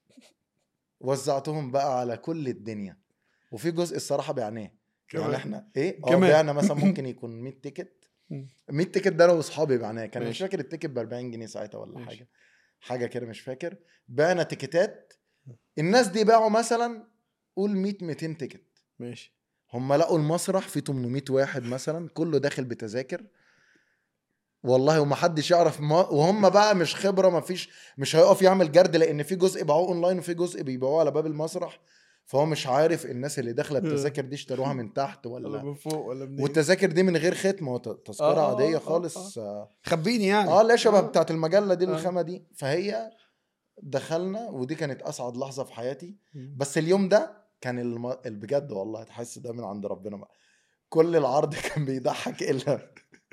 وزعتهم بقى على كل الدنيا وفي جزء الصراحه بعناه يعني كمان. احنا ايه اه كمان. بعنا مثلا ممكن يكون 100 تيكت مم. 100 تيكت ده انا واصحابي بعناه كان مش ماشي. فاكر التيكت ب 40 جنيه ساعتها ولا ماشي. حاجه حاجه كده مش فاكر بعنا تيكتات الناس دي باعوا مثلا قول 100 200 تيكت ماشي هم لقوا المسرح فيه 800 واحد مثلا كله داخل بتذاكر والله ومحدش يعرف ما وهم بقى مش خبره ما فيش مش هيقف يعمل جرد لان في جزء باعوه اونلاين وفي جزء بيبيعوه على باب المسرح فهو مش عارف الناس اللي داخله التذاكر دي اشتروها من تحت ولا ولا من فوق ولا من والتذاكر دي من غير ختم هو ت- تذكره آه، عاديه آه، خالص اه خبيني يعني اه لا شبه بتاعت المجله دي آه. الخامه دي فهي دخلنا ودي كانت اسعد لحظه في حياتي مم. بس اليوم ده كان الم... بجد والله تحس ده من عند ربنا بقى كل العرض كان بيضحك الا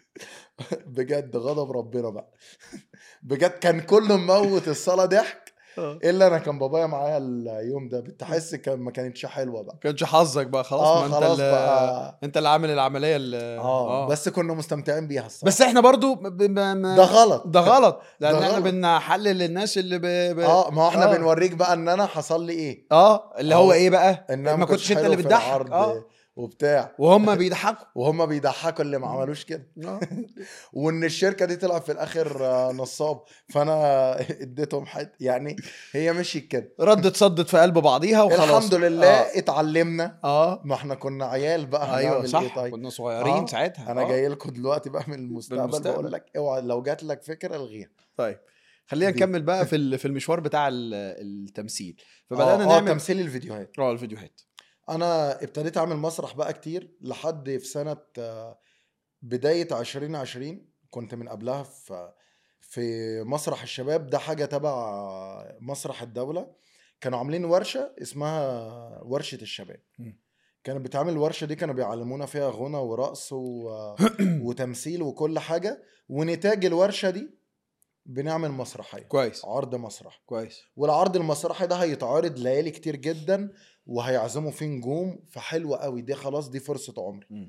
بجد غضب ربنا بقى بجد كان كله مموت الصلاه ضحك آه. الا انا كان بابايا معايا اليوم ده بتحس كان ما كانتش حلوه بقى كانش حظك بقى خلاص اه ما انت خلاص اللي بقى انت اللي عامل العمليه اللي اه بس كنا مستمتعين بيها الصراحه بس احنا برضو ب... ب... ب... ده غلط ده غلط لان ده احنا غلط. بنحلل للناس اللي ب... ب... اه ما هو احنا آه. بنوريك بقى ان انا حصل لي ايه اه اللي هو أو ايه بقى ان انا ما كنتش انت حلو اللي في بتضحك العرض اه وبتاع وهم بيضحكوا وهم بيضحكوا اللي ما عملوش كده آه. وان الشركه دي طلعت في الاخر آه، نصاب فانا اديتهم حد يعني هي مشيت كده ردت صدت في قلب بعضيها وخلاص الحمد لله اه, اتعلمنا آه. ما احنا كنا عيال بقى ايوه هنعمل صح ايه طيب كنا صغيرين آه. ساعتها انا آه. جاي لكم دلوقتي بقى من المستقبل, بالمستقبل. بقول لك اوعى لو جات لك فكره الغيها طيب خلينا دي. نكمل بقى في ال- في المشوار بتاع ال- التمثيل فبدانا آه، آه نعمل تمثيل الفيديوهات اه الفيديوهات انا ابتديت اعمل مسرح بقى كتير لحد في سنه آه، بدايه 2020 كنت من قبلها في في مسرح الشباب ده حاجه تبع مسرح الدوله كانوا عاملين ورشه اسمها ورشه الشباب مم. كانت بتعمل الورشه دي كانوا بيعلمونا فيها غنى ورقص و... وتمثيل وكل حاجه ونتاج الورشه دي بنعمل مسرحيه كويس عرض مسرح كويس والعرض المسرحي ده هيتعرض ليالي كتير جدا وهيعزموا فيه نجوم فحلوة قوي دي خلاص دي فرصة عمري مم.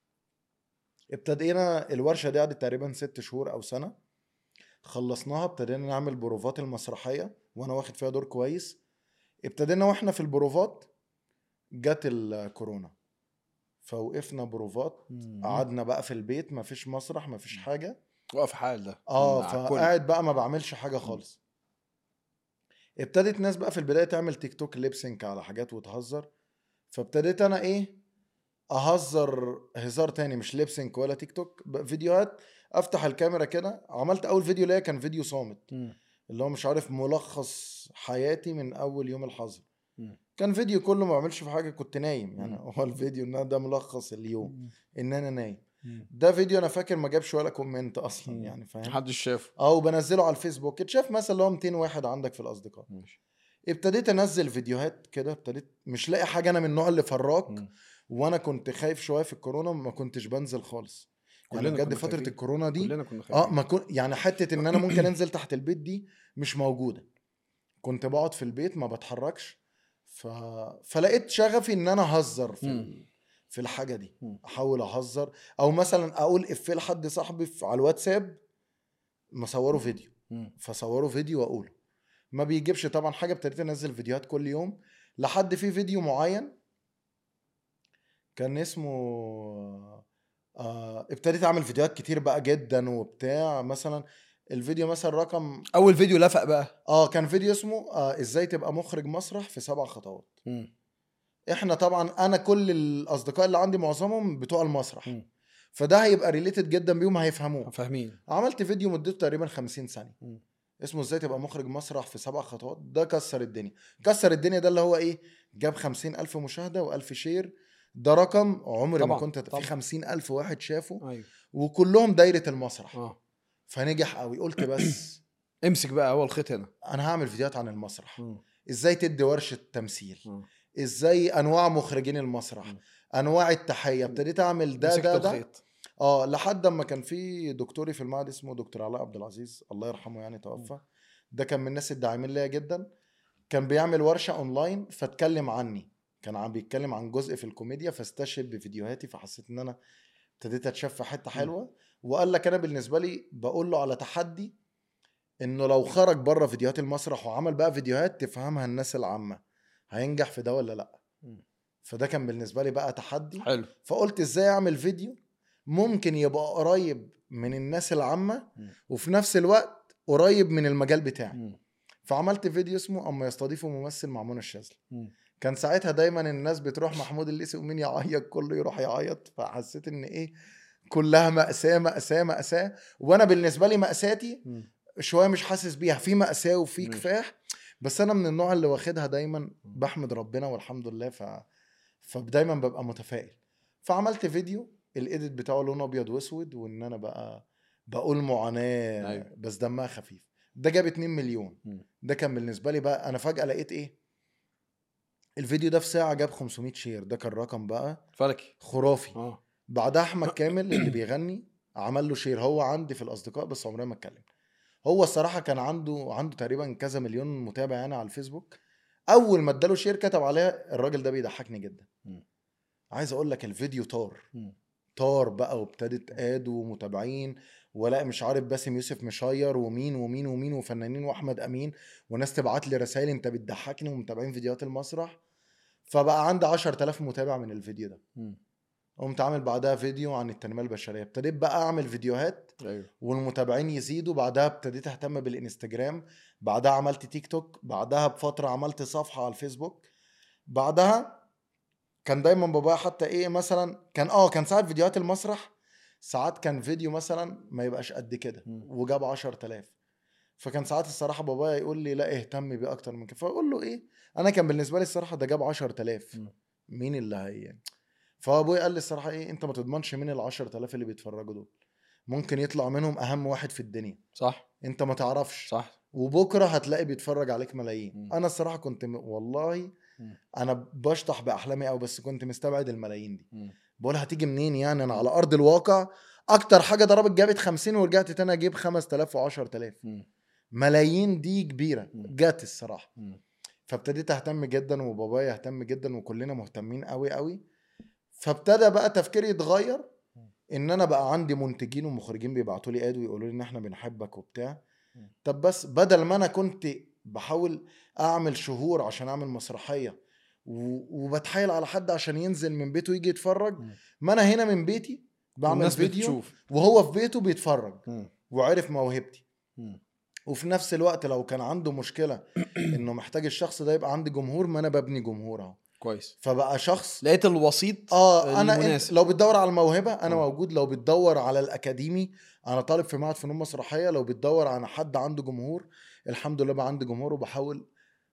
ابتدينا الورشة دي قعدت تقريبا ست شهور أو سنة خلصناها ابتدينا نعمل بروفات المسرحية وأنا واخد فيها دور كويس ابتدينا واحنا في البروفات جت الكورونا فوقفنا بروفات قعدنا بقى في البيت مفيش مسرح مفيش حاجة وقف حال ده اه مع الكل. فقاعد بقى ما بعملش حاجه خالص ابتدت ناس بقى في البدايه تعمل تيك توك ليبسينك على حاجات وتهزر فابتديت انا ايه اهزر هزار تاني مش ليبسينك ولا تيك توك ب- فيديوهات افتح الكاميرا كده عملت اول فيديو ليا كان فيديو صامت مم. اللي هو مش عارف ملخص حياتي من اول يوم الحظر مم. كان فيديو كله ما بعملش في حاجه كنت نايم يعني مم. هو الفيديو ان أنا ده ملخص اليوم ان انا نايم مم. ده فيديو انا فاكر ما جابش ولا كومنت اصلا مم. يعني فاهم محدش شافه او بنزله على الفيسبوك اتشاف مثلا اللي هو 200 واحد عندك في الاصدقاء ماشي ابتديت انزل فيديوهات كده ابتديت مش لاقي حاجه انا من النوع اللي فراك مم. وانا كنت خايف شويه في الكورونا ما كنتش بنزل خالص يعني كلنا بجد كنا فتره خايفين. الكورونا دي كلنا كنا اه خايفين ما كن يعني حته ان انا ممكن انزل تحت البيت دي مش موجوده كنت بقعد في البيت ما بتحركش ف... فلقيت شغفي ان انا اهزر في مم. ال... في الحاجه دي مم. احاول اهزر او مثلا اقول افيه لحد صاحبي في... على الواتساب مصوره فيديو مم. فصوروا فيديو واقوله ما بيجيبش طبعا حاجه ابتديت انزل فيديوهات كل يوم لحد في فيديو معين كان اسمه آه ابتديت اعمل فيديوهات كتير بقى جدا وبتاع مثلا الفيديو مثلا رقم اول فيديو لفق بقى اه كان فيديو اسمه آه ازاي تبقى مخرج مسرح في سبع خطوات مم. احنا طبعا انا كل الاصدقاء اللي عندي معظمهم بتوع المسرح مم. فده هيبقى ريليتد جدا بيهم هيفهموه فاهمين عملت فيديو مدته تقريبا 50 ثانيه مم. اسمه ازاي تبقى مخرج مسرح في سبع خطوات ده كسر الدنيا كسر الدنيا ده اللي هو ايه جاب خمسين ألف مشاهدة وألف شير ده رقم عمري ما طبعاً، كنت طبعاً. في خمسين ألف واحد شافه ايوه وكلهم دايرة المسرح اه فنجح قوي قلت بس امسك بقى اول خيط هنا انا هعمل فيديوهات عن المسرح مم. ازاي تدي ورشة تمثيل مم. ازاي انواع مخرجين المسرح مم. انواع التحية ابتديت اعمل ده مسكت ده ده الخيط اه لحد اما كان في دكتوري في المعهد اسمه دكتور علاء عبد العزيز الله يرحمه يعني توفى ده كان من الناس الداعمين ليا جدا كان بيعمل ورشه اونلاين فاتكلم عني كان عم بيتكلم عن جزء في الكوميديا فاستشهد بفيديوهاتي فحسيت ان انا ابتديت اتشاف في حته حلوه وقال لك انا بالنسبه لي بقول له على تحدي انه لو خرج بره فيديوهات المسرح وعمل بقى فيديوهات تفهمها الناس العامه هينجح في ده ولا لا مم. فده كان بالنسبه لي بقى تحدي حلو فقلت ازاي اعمل فيديو ممكن يبقى قريب من الناس العامه مم. وفي نفس الوقت قريب من المجال بتاعي مم. فعملت فيديو اسمه اما يستضيفوا ممثل مع منى الشاذلي مم. كان ساعتها دايما الناس بتروح محمود الليثي ومين يعيط كله يروح يعيط فحسيت ان ايه كلها مأساة مأساة مأساة وانا بالنسبة لي مأساتي مم. شوية مش حاسس بيها في مأساة وفي ماشي. كفاح بس انا من النوع اللي واخدها دايما بحمد ربنا والحمد لله ف فدايما ببقى متفائل فعملت فيديو الايديت بتاعه لونه ابيض واسود وان انا بقى بقول معاناة أيوة. بس دمها خفيف ده جاب 2 مليون مم. ده كان بالنسبه لي بقى انا فجاه لقيت ايه الفيديو ده في ساعه جاب 500 شير ده كان رقم بقى فلكي خرافي اه بعدها احمد كامل اللي بيغني عمل له شير هو عندي في الاصدقاء بس عمرنا ما اتكلم هو الصراحه كان عنده عنده تقريبا كذا مليون متابع يعني على الفيسبوك اول ما اداله شير كتب عليها الراجل ده بيضحكني جدا مم. عايز اقول لك الفيديو طار مم. طار بقى وابتدت اد ومتابعين ولا مش عارف باسم يوسف مشاير ومين ومين ومين وفنانين واحمد امين وناس تبعت لي رسائل انت بتضحكني ومتابعين فيديوهات المسرح فبقى عندي 10000 متابع من الفيديو ده مم. قمت عامل بعدها فيديو عن التنميه البشريه ابتديت بقى اعمل فيديوهات ايوه والمتابعين يزيدوا بعدها ابتديت اهتم بالانستجرام بعدها عملت تيك توك بعدها بفتره عملت صفحه على الفيسبوك بعدها كان دايما بابايا حتى ايه مثلا كان اه كان ساعات فيديوهات المسرح ساعات كان فيديو مثلا ما يبقاش قد كده مم. وجاب 10000 فكان ساعات الصراحه بابايا يقول لي لا اهتم بيه اكتر من كده فاقول له ايه انا كان بالنسبه لي الصراحه ده جاب 10000 مم. مين اللي هي فابويا قال لي الصراحه ايه انت ما تضمنش مين ال 10000 اللي بيتفرجوا دول ممكن يطلع منهم اهم واحد في الدنيا صح انت ما تعرفش صح وبكره هتلاقي بيتفرج عليك ملايين مم. انا الصراحه كنت م... والله مم. انا بشطح باحلامي قوي بس كنت مستبعد الملايين دي مم. بقول هتيجي منين يعني انا على ارض الواقع اكتر حاجه ضربت جابت 50 ورجعت تاني اجيب 5000 و10000 مم. ملايين دي كبيره مم. جت الصراحه مم. فابتديت اهتم جدا وبابايا اهتم جدا وكلنا مهتمين قوي قوي فابتدى بقى تفكيري يتغير ان انا بقى عندي منتجين ومخرجين بيبعتوا لي اد ويقولوا لي ان احنا بنحبك وبتاع مم. طب بس بدل ما انا كنت بحاول اعمل شهور عشان اعمل مسرحيه و- وبتحايل على حد عشان ينزل من بيته يجي يتفرج مم. ما انا هنا من بيتي بعمل والناس فيديو بتشوف وهو في بيته بيتفرج مم. وعرف موهبتي مم. وفي نفس الوقت لو كان عنده مشكله انه محتاج الشخص ده يبقى عندي جمهور ما انا ببني جمهور اهو كويس فبقى شخص لقيت الوسيط اه انا انت المناسب. لو بتدور على الموهبه انا آه. موجود لو بتدور على الاكاديمي انا طالب في معهد فنون مسرحيه لو بتدور على حد عنده جمهور الحمد لله بقى عندي جمهور وبحاول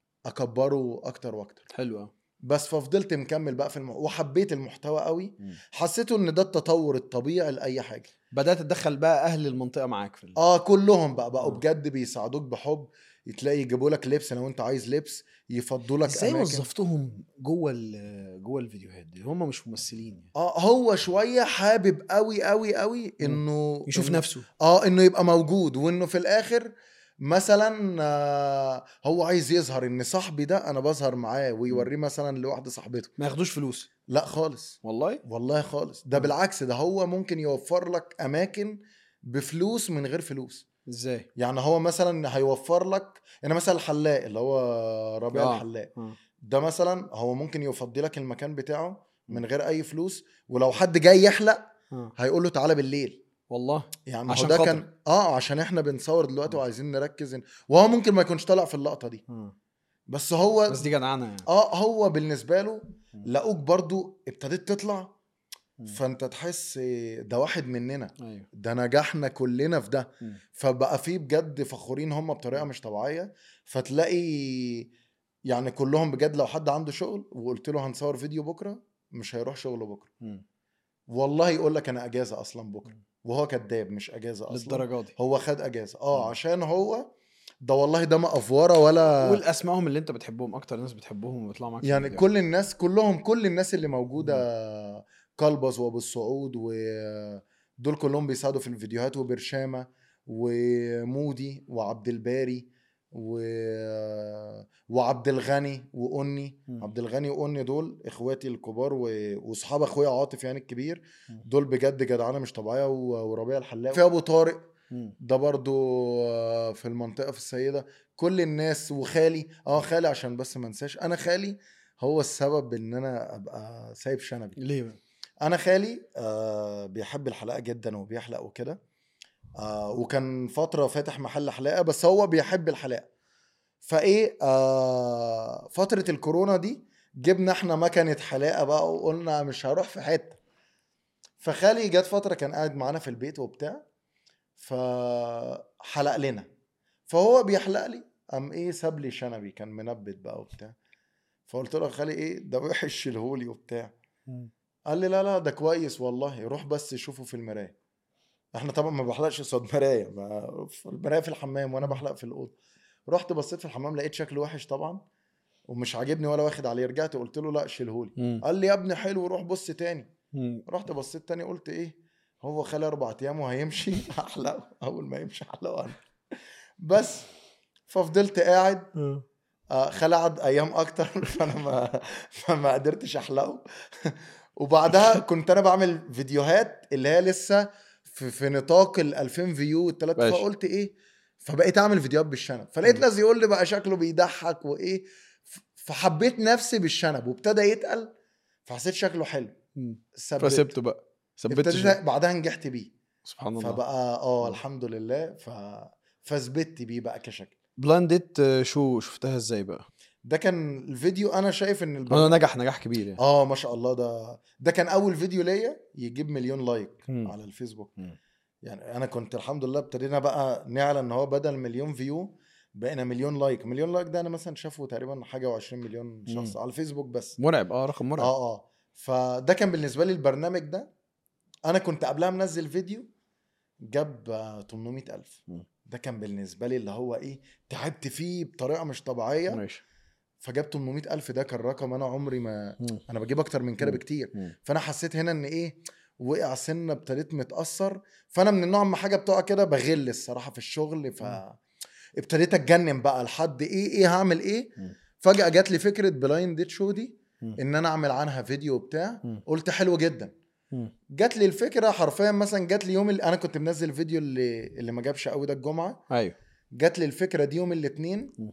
اكبره اكتر واكتر حلو أوي. بس ففضلت مكمل بقى في الم... وحبيت المحتوى قوي مم. حسيته ان ده التطور الطبيعي لاي حاجه بدات تدخل بقى اهل المنطقه معاك في ال... اه كلهم بقى بقوا آه. بجد بيساعدوك بحب تلاقي يجيبوا لك لبس لو انت عايز لبس يفضوا لك ازاي اماكن وظفتهم جوه ال- جوه الفيديوهات دي هم مش ممثلين يعني. اه هو شويه حابب قوي قوي قوي انه يشوف إنه- نفسه اه انه يبقى موجود وانه في الاخر مثلا آه هو عايز يظهر ان صاحبي ده انا بظهر معاه ويوريه مثلا لواحده صاحبته ما ياخدوش فلوس لا خالص والله والله خالص ده مم. بالعكس ده هو ممكن يوفر لك اماكن بفلوس من غير فلوس ازاي يعني هو مثلا هيوفر لك يعني مثلا الحلاق اللي هو ربيع آه. الحلاق آه. ده مثلا هو ممكن يفضي لك المكان بتاعه من غير اي فلوس ولو حد جاي يحلق آه. هيقول له تعالى بالليل والله يعني ما هو عشان ده خاطر. كان اه عشان احنا بنصور دلوقتي مم. وعايزين نركز إن... وهو ممكن ما يكونش طالع في اللقطه دي آه. بس هو بس دي جدعانه يعني اه هو بالنسبه له مم. لقوك برضو ابتديت تطلع مم. فانت تحس ده واحد مننا ايوه ده نجحنا كلنا في ده مم. فبقى فيه بجد فخورين هم بطريقه مش طبيعيه فتلاقي يعني كلهم بجد لو حد عنده شغل وقلت له هنصور فيديو بكره مش هيروح شغله بكره مم. والله يقول لك انا اجازه اصلا بكره مم. وهو كذاب مش اجازه اصلا للدرجه دي هو خد اجازه اه مم. عشان هو ده والله ده ما افوره ولا قول اسمائهم اللي انت بتحبهم اكتر ناس بتحبهم وبيطلعوا معاك في يعني الفيديو. كل الناس كلهم كل الناس اللي موجوده كلبز وابو السعود ودول كلهم بيساعدوا في الفيديوهات وبرشامه ومودي وعبد الباري و... وعبد الغني وأني مم. عبد الغني وأني دول اخواتي الكبار و... واصحاب اخويا عاطف يعني الكبير مم. دول بجد جدعانه مش طبيعيه و... وربيع الحلاق في ابو طارق مم. ده برضو آه، في المنطقه في السيده كل الناس وخالي اه خالي عشان بس ما انساش انا خالي هو السبب ان انا ابقى سايب شنبي ليه بقى؟ انا خالي آه بيحب الحلاقه جدا وبيحلق وكده آه وكان فتره فاتح محل حلاقه بس هو بيحب الحلاقه فايه آه فتره الكورونا دي جبنا احنا مكنه حلاقه بقى وقلنا مش هروح في حته فخالي جت فتره كان قاعد معانا في البيت وبتاع فحلق لنا فهو بيحلق لي قام ايه ساب لي شنبي كان منبت بقى وبتاع فقلت له يا خالي ايه ده وحش شيلهولي وبتاع قال لي لا لا ده كويس والله روح بس شوفه في المرايه احنا طبعا ما بحلقش قصاد مرايه ما- في المرايه في الحمام وانا بحلق في الاوضه رحت بصيت في الحمام لقيت شكله وحش طبعا ومش عاجبني ولا واخد عليه رجعت قلت له لا شيلهولي مم. قال لي يا ابني حلو روح بص تاني مم. رحت بصيت تاني قلت ايه هو خلي اربع ايام وهيمشي هحلقه اول ما يمشي هحلقه انا بس ففضلت قاعد آه، خلى قعد ايام اكتر فانا ما فما قدرتش احلقه وبعدها كنت انا بعمل فيديوهات اللي هي لسه في, في نطاق ال 2000 فيو والتلاتة ماشي. فقلت ايه فبقيت اعمل فيديوهات بالشنب فلقيت مم. ناس يقول لي بقى شكله بيضحك وايه ف- فحبيت نفسي بالشنب وابتدى يتقل فحسيت شكله حلو مم. ثبت. فسبته بقى ثبت ابتديت بعدها نجحت بيه سبحان الله فبقى اه مم. الحمد لله ف فثبت بيه بقى كشكل بلاندت آه، شو شفتها ازاي بقى؟ ده كان الفيديو انا شايف ان هو البرنامج نجح نجاح كبير يعني اه ما شاء الله ده ده كان اول فيديو ليا يجيب مليون لايك مم. على الفيسبوك مم. يعني انا كنت الحمد لله ابتدينا بقى نعلن ان هو بدل مليون فيو بقينا مليون لايك مليون لايك ده انا مثلا شافه تقريبا حاجه و20 مليون شخص مم. على الفيسبوك بس مرعب اه رقم مرعب اه اه فده كان بالنسبه لي البرنامج ده انا كنت قبلها منزل فيديو جاب آه، 800000 مم. ده كان بالنسبه لي اللي هو ايه تعبت فيه بطريقه مش طبيعيه ماشي فجاب 800000 ده كان رقم انا عمري ما مم. انا بجيب اكتر من كده مم. بكتير مم. فانا حسيت هنا ان ايه وقع سنه ابتديت متاثر فانا من النوع ما حاجه بتقع كده بغل الصراحه في الشغل ف ابتديت اتجنن بقى لحد ايه ايه هعمل ايه مم. فجاه جات لي فكره بلايند ديت شو دي مم. ان انا اعمل عنها فيديو بتاع مم. قلت حلو جدا مم. جات لي الفكره حرفيا مثلا جات لي يوم اللي انا كنت منزل الفيديو اللي اللي ما جابش قوي ده الجمعه ايوه جات لي الفكره دي يوم الاثنين مم.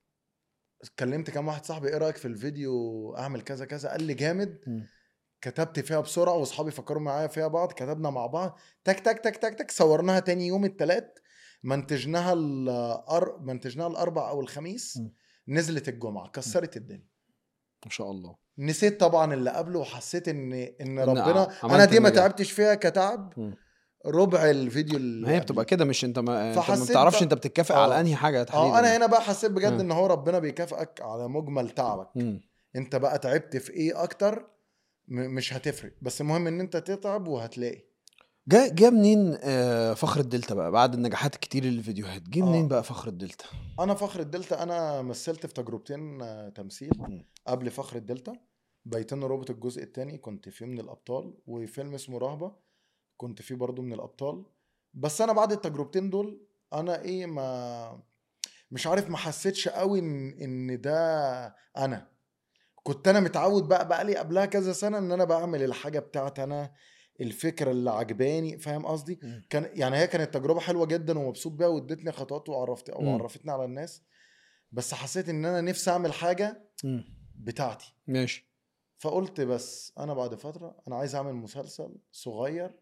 كلمت كام واحد صاحبي ايه رايك في الفيديو اعمل كذا كذا قال لي جامد مم. كتبت فيها بسرعه واصحابي فكروا معايا فيها بعض كتبنا مع بعض تك تك تك تك تك صورناها تاني يوم الثلاث منتجناها الأر... منتجناها الاربع او الخميس م. نزلت الجمعه كسرت الدنيا ما شاء الله نسيت طبعا اللي قبله وحسيت ان ان إن ربنا ع- انا عملت دي ما النجاح. تعبتش فيها كتعب مم. ربع الفيديو اللي ما هي قبله. بتبقى كده مش انت ما انت ما فحسيت بتعرفش بقى- انت بتتكافئ آه. على انهي حاجه تحديدا اه انا هنا بقى حسيت بجد م. ان هو ربنا بيكافئك على مجمل تعبك مم. انت بقى تعبت في ايه اكتر م- مش هتفرق بس المهم ان انت تتعب وهتلاقي جا جا منين آه، فخر الدلتا بقى بعد النجاحات الكتير للفيديوهات جه آه. منين بقى فخر الدلتا انا فخر الدلتا انا مثلت في تجربتين آه، تمثيل مم. قبل فخر الدلتا بيتنا روبوت الجزء الثاني كنت فيه من الابطال وفيلم اسمه رهبه كنت فيه برضو من الابطال بس انا بعد التجربتين دول انا ايه ما مش عارف ما حسيتش قوي ان ان ده انا كنت انا متعود بقى بقى لي قبلها كذا سنه ان انا بعمل الحاجه بتاعتي انا الفكره اللي عجباني فاهم قصدي مم. كان يعني هي كانت تجربه حلوه جدا ومبسوط بيها وادتني خطوات وعرفت او مم. عرفتني على الناس بس حسيت ان انا نفسي اعمل حاجه مم. بتاعتي ماشي فقلت بس انا بعد فتره انا عايز اعمل مسلسل صغير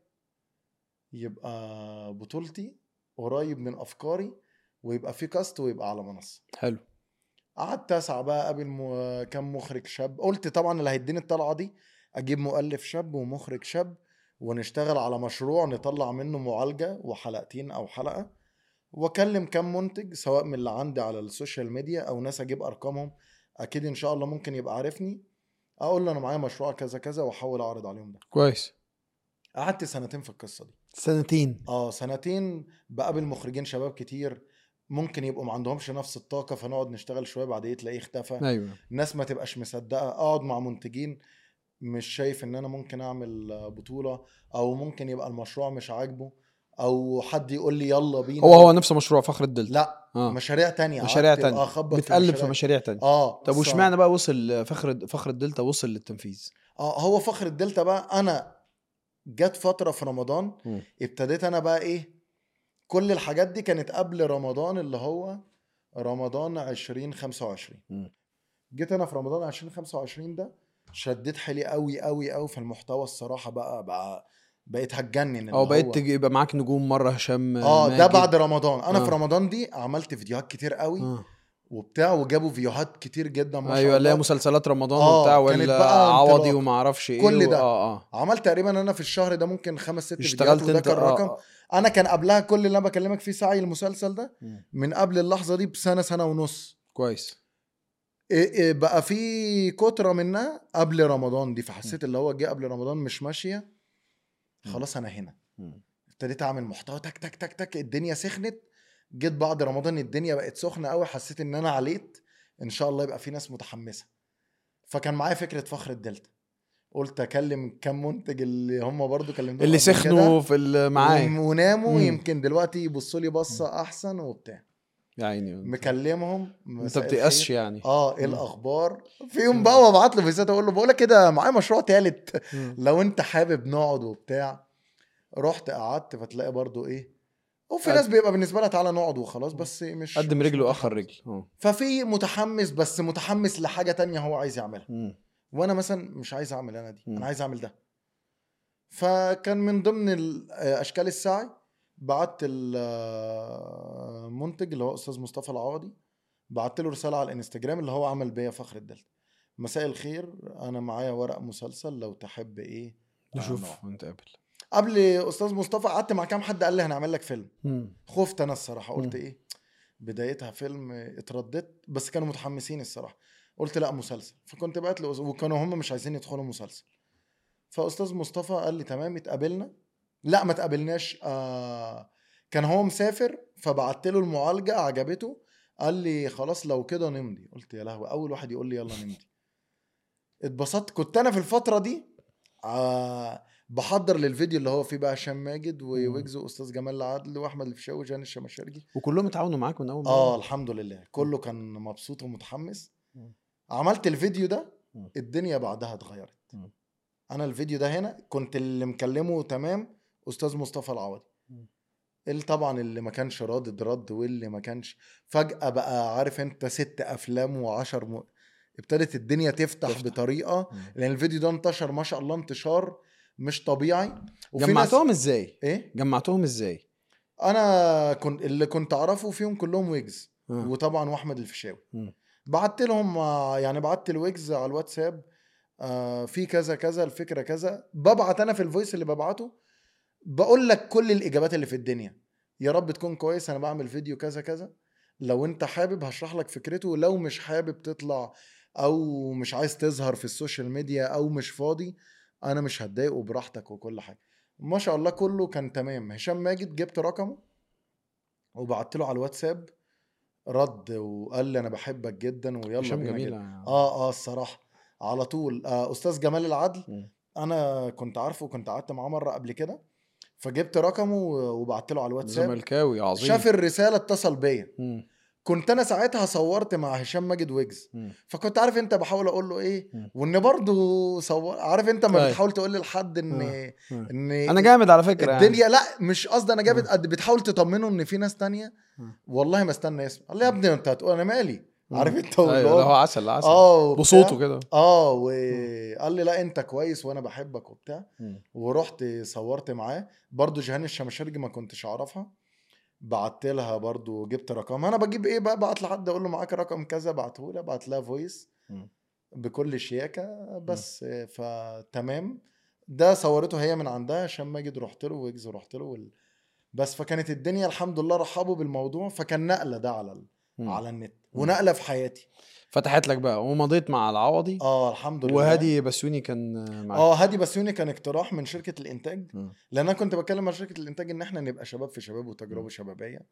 يبقى بطولتي قريب من افكاري ويبقى فيه كاست ويبقى على منصه حلو قعدت اسعى بقى اقابل م... كام مخرج شاب قلت طبعا اللي هيديني الطلعه دي اجيب مؤلف شاب ومخرج شاب ونشتغل على مشروع نطلع منه معالجه وحلقتين او حلقه واكلم كام منتج سواء من اللي عندي على السوشيال ميديا او ناس اجيب ارقامهم اكيد ان شاء الله ممكن يبقى عارفني اقول له انا معايا مشروع كذا كذا واحاول اعرض عليهم ده كويس قعدت سنتين في القصه دي سنتين اه سنتين بقابل مخرجين شباب كتير ممكن يبقوا ما عندهمش نفس الطاقه فنقعد نشتغل شويه بعدين تلاقيه اختفى ايوه ناس ما تبقاش مصدقه اقعد مع منتجين مش شايف ان انا ممكن اعمل بطوله او ممكن يبقى المشروع مش عاجبه او حد يقول لي يلا بينا هو هو نفس مشروع فخر الدلتا لا اه مشاريع تانية مشاريع قعدت تانية اخبط بتقلب في مشاريع. مشاريع تانية اه طب صح. واشمعنى بقى وصل فخر فخر الدلتا وصل للتنفيذ اه هو فخر الدلتا بقى انا جت فتره في رمضان مم. ابتديت انا بقى ايه كل الحاجات دي كانت قبل رمضان اللي هو رمضان 2025 مم. جيت انا في رمضان 2025 ده شديت حيلي قوي قوي قوي في المحتوى الصراحه بقى بقى بقيت هتجنن او اللي بقيت هو- تجي يبقى معاك نجوم مره هشام اه ده ماجد. بعد رمضان انا آه. في رمضان دي عملت فيديوهات كتير قوي آه. وبتاع وجابوا فيديوهات كتير جدا ما شاء ايوه اللي هي الله مسلسلات رمضان آه، وبتاع كانت ولا بقى عوضي انطلاق. وما اعرفش ايه كل و- ده. اه اه عملت تقريبا انا في الشهر ده ممكن خمس ست اشتغلت فيديوهات وده انت كان آه، رقم آه. انا كان قبلها كل اللي انا بكلمك فيه سعي المسلسل ده مم. من قبل اللحظه دي بسنه سنه ونص كويس إيه إيه بقى في كتره منها قبل رمضان دي فحسيت اللي هو جه قبل رمضان مش ماشيه خلاص انا هنا مم. ابتديت اعمل محتوى تك تك تك تك الدنيا سخنت جيت بعد رمضان الدنيا بقت سخنه قوي حسيت ان انا عليت ان شاء الله يبقى في ناس متحمسه فكان معايا فكره فخر الدلتا قلت اكلم كام منتج اللي هم برضو كلمتهم اللي قبل كده سخنوا في ال- معايا ون- وناموا مم. يمكن دلوقتي يبصوا لي بصه احسن وبتاع يا عيني مكلمهم انت مساء بتيأسش الخير. يعني اه ايه مم. الاخبار في يوم بقى وابعت له فيزات اقول له بقول لك كده معايا مشروع تالت مم. لو انت حابب نقعد وبتاع رحت قعدت فتلاقي برضو ايه وفي قد- ناس بيبقى بالنسبه لها تعالى نقعد وخلاص بس مش قدم مش رجل متحمس. واخر رجل اه ففي متحمس بس متحمس لحاجه تانية هو عايز يعملها مم. وانا مثلا مش عايز اعمل انا دي مم. انا عايز اعمل ده فكان من ضمن ال- اشكال السعي بعت المنتج اللي هو استاذ مصطفى العوضي بعت له رساله على الانستجرام اللي هو عمل بيا فخر الدلتا مساء الخير انا معايا ورق مسلسل لو تحب ايه آه، نشوف نقعد. ونتقابل قبل استاذ مصطفى قعدت مع كام حد قال لي هنعمل لك فيلم مم. خفت انا الصراحه قلت مم. ايه بدايتها فيلم اترددت بس كانوا متحمسين الصراحه قلت لا مسلسل فكنت بعت له وكانوا هم مش عايزين يدخلوا مسلسل فاستاذ مصطفى قال لي تمام اتقابلنا لا ما اتقابلناش آه كان هو مسافر فبعت له المعالجه عجبته قال لي خلاص لو كده نمضي قلت يا لهوي اول واحد يقول لي يلا نمضي اتبسطت كنت انا في الفتره دي آه بحضر للفيديو اللي هو فيه بقى هشام ماجد وويجز واستاذ جمال العدل واحمد الفيشاوي وجان الشماشرجي وكلهم اتعاونوا معاك من اول مرة؟ اه الحمد لله كله كان مبسوط ومتحمس مم. عملت الفيديو ده مم. الدنيا بعدها اتغيرت مم. انا الفيديو ده هنا كنت اللي مكلمه تمام استاذ مصطفى العوضي مم. اللي طبعا اللي ما كانش رادد رد واللي ما كانش فجأة بقى عارف انت ست افلام وعشر م... ابتدت الدنيا تفتح, تفتح. تفتح. بطريقة مم. لان الفيديو ده انتشر ما شاء الله انتشار مش طبيعي وفي جمعتهم ازاي؟ ناس... ايه جمعتهم ازاي؟ انا كنت اللي كنت اعرفه فيهم كلهم ويجز آه. وطبعا واحمد الفيشاوي مم. بعت لهم آه، يعني بعت الويجز على الواتساب آه، في كذا كذا الفكره كذا ببعت انا في الفويس اللي ببعته بقول لك كل الاجابات اللي في الدنيا يا رب تكون كويس انا بعمل فيديو كذا كذا لو انت حابب هشرح لك فكرته لو مش حابب تطلع او مش عايز تظهر في السوشيال ميديا او مش فاضي انا مش هتضايقه براحتك وكل حاجه ما شاء الله كله كان تمام هشام ماجد جبت رقمه وبعت له على الواتساب رد وقال لي انا بحبك جدا ويلا هشام بينا جميل جدا. آه. اه اه الصراحه على طول آه استاذ جمال العدل مم. انا كنت عارفه كنت قعدت معاه مره قبل كده فجبت رقمه وبعت له على الواتساب زملكاوي عظيم شاف الرساله اتصل بيا مم. كنت انا ساعتها صورت مع هشام ماجد ويجز مم. فكنت عارف انت بحاول اقول له ايه مم. وان برضه صور عارف انت ما أيوة. بتحاول تقول لحد ان آه. آه. ان انا جامد على فكره الدنيا يعني. لا مش قصدي انا جامد قد بتحاول تطمنه ان في ناس تانية مم. والله ما استنى اسمع قال لي يا ابني انت هتقول انا مالي مم. عارف انت ايوه واللي لا هو هو عسل عسل اه وبتاع. بصوته كده اه وقال لي لا انت كويس وانا بحبك وبتاع مم. ورحت صورت معاه برضو جهان الشماشرجي ما كنتش اعرفها بعت لها برضو جبت رقمها انا بجيب ايه بقى بعت لحد اقول له معاك رقم كذا بعته لها بعت لها فويس مم. بكل شياكه بس آه، فتمام ده صورته هي من عندها هشام ماجد رحت له ويجز رحت له وال... بس فكانت الدنيا الحمد لله رحبوا بالموضوع فكان نقله ده على ال... مم. على النت مم. ونقله في حياتي فتحت لك بقى ومضيت مع العوضي اه الحمد لله وهادي بسيوني كان معاك اه هادي بسيوني كان اقتراح من شركه الانتاج مم. لان انا كنت بتكلم مع شركه الانتاج ان احنا نبقى شباب في شباب وتجربه شبابيه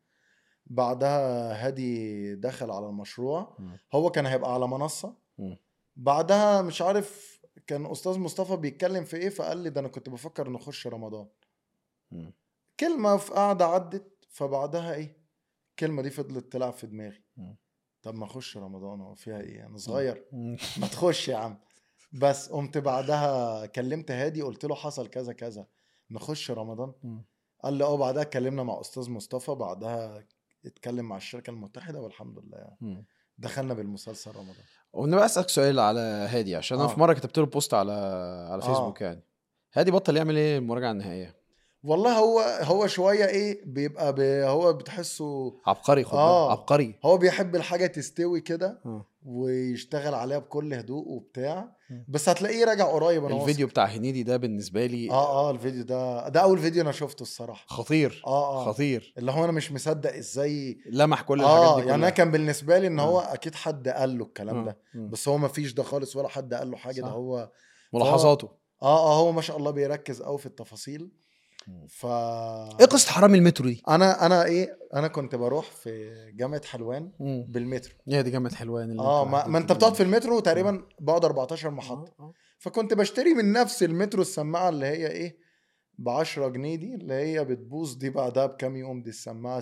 بعدها هادي دخل على المشروع مم. هو كان هيبقى على منصه مم. بعدها مش عارف كان استاذ مصطفى بيتكلم في ايه فقال لي ده انا كنت بفكر نخش رمضان مم. كلمه في قعده عدت فبعدها ايه الكلمه دي فضلت تلعب في دماغي مم. طب ما اخش رمضان هو فيها ايه انا صغير مم. ما تخش يا عم بس قمت بعدها كلمت هادي قلت له حصل كذا كذا نخش رمضان مم. قال لي اه بعدها اتكلمنا مع استاذ مصطفى بعدها اتكلم مع الشركه المتحده والحمد لله مم. دخلنا بالمسلسل رمضان ونبقى اسالك سؤال على هادي عشان انا آه. في مره كتبت له بوست على على آه. فيسبوك يعني هادي بطل يعمل ايه المراجعه النهائيه والله هو هو شويه ايه بيبقى بي هو بتحسه عبقري خد آه. بالك عبقري هو بيحب الحاجه تستوي كده آه. ويشتغل عليها بكل هدوء وبتاع مم. بس هتلاقيه راجع قريب انا الفيديو بتاع هنيدي ده بالنسبه لي واثق. اه اه الفيديو ده ده اول فيديو انا شفته الصراحه خطير اه اه خطير اللي هو انا مش مصدق ازاي لمح كل الحاجات اه دي يعني انا كلها. كان بالنسبه لي ان هو آه. اكيد حد قال له الكلام آه. ده مم. بس هو ما فيش ده خالص ولا حد قال له حاجه ده صح. هو ملاحظاته اه اه هو ما شاء الله بيركز قوي في التفاصيل ف ايه قصه حرامي المترو دي؟ انا انا ايه انا كنت بروح في جامعه حلوان مم. بالمترو هي دي جامعه حلوان اللي اه انت ما, حكيت ما انت لي بتقعد في عنها. المترو تقريبا بقعد 14 محطه آه، آه. فكنت بشتري من نفس المترو السماعه اللي هي ايه ب 10 جنيه دي اللي هي بتبوظ دي بعدها بكام يوم دي السماعه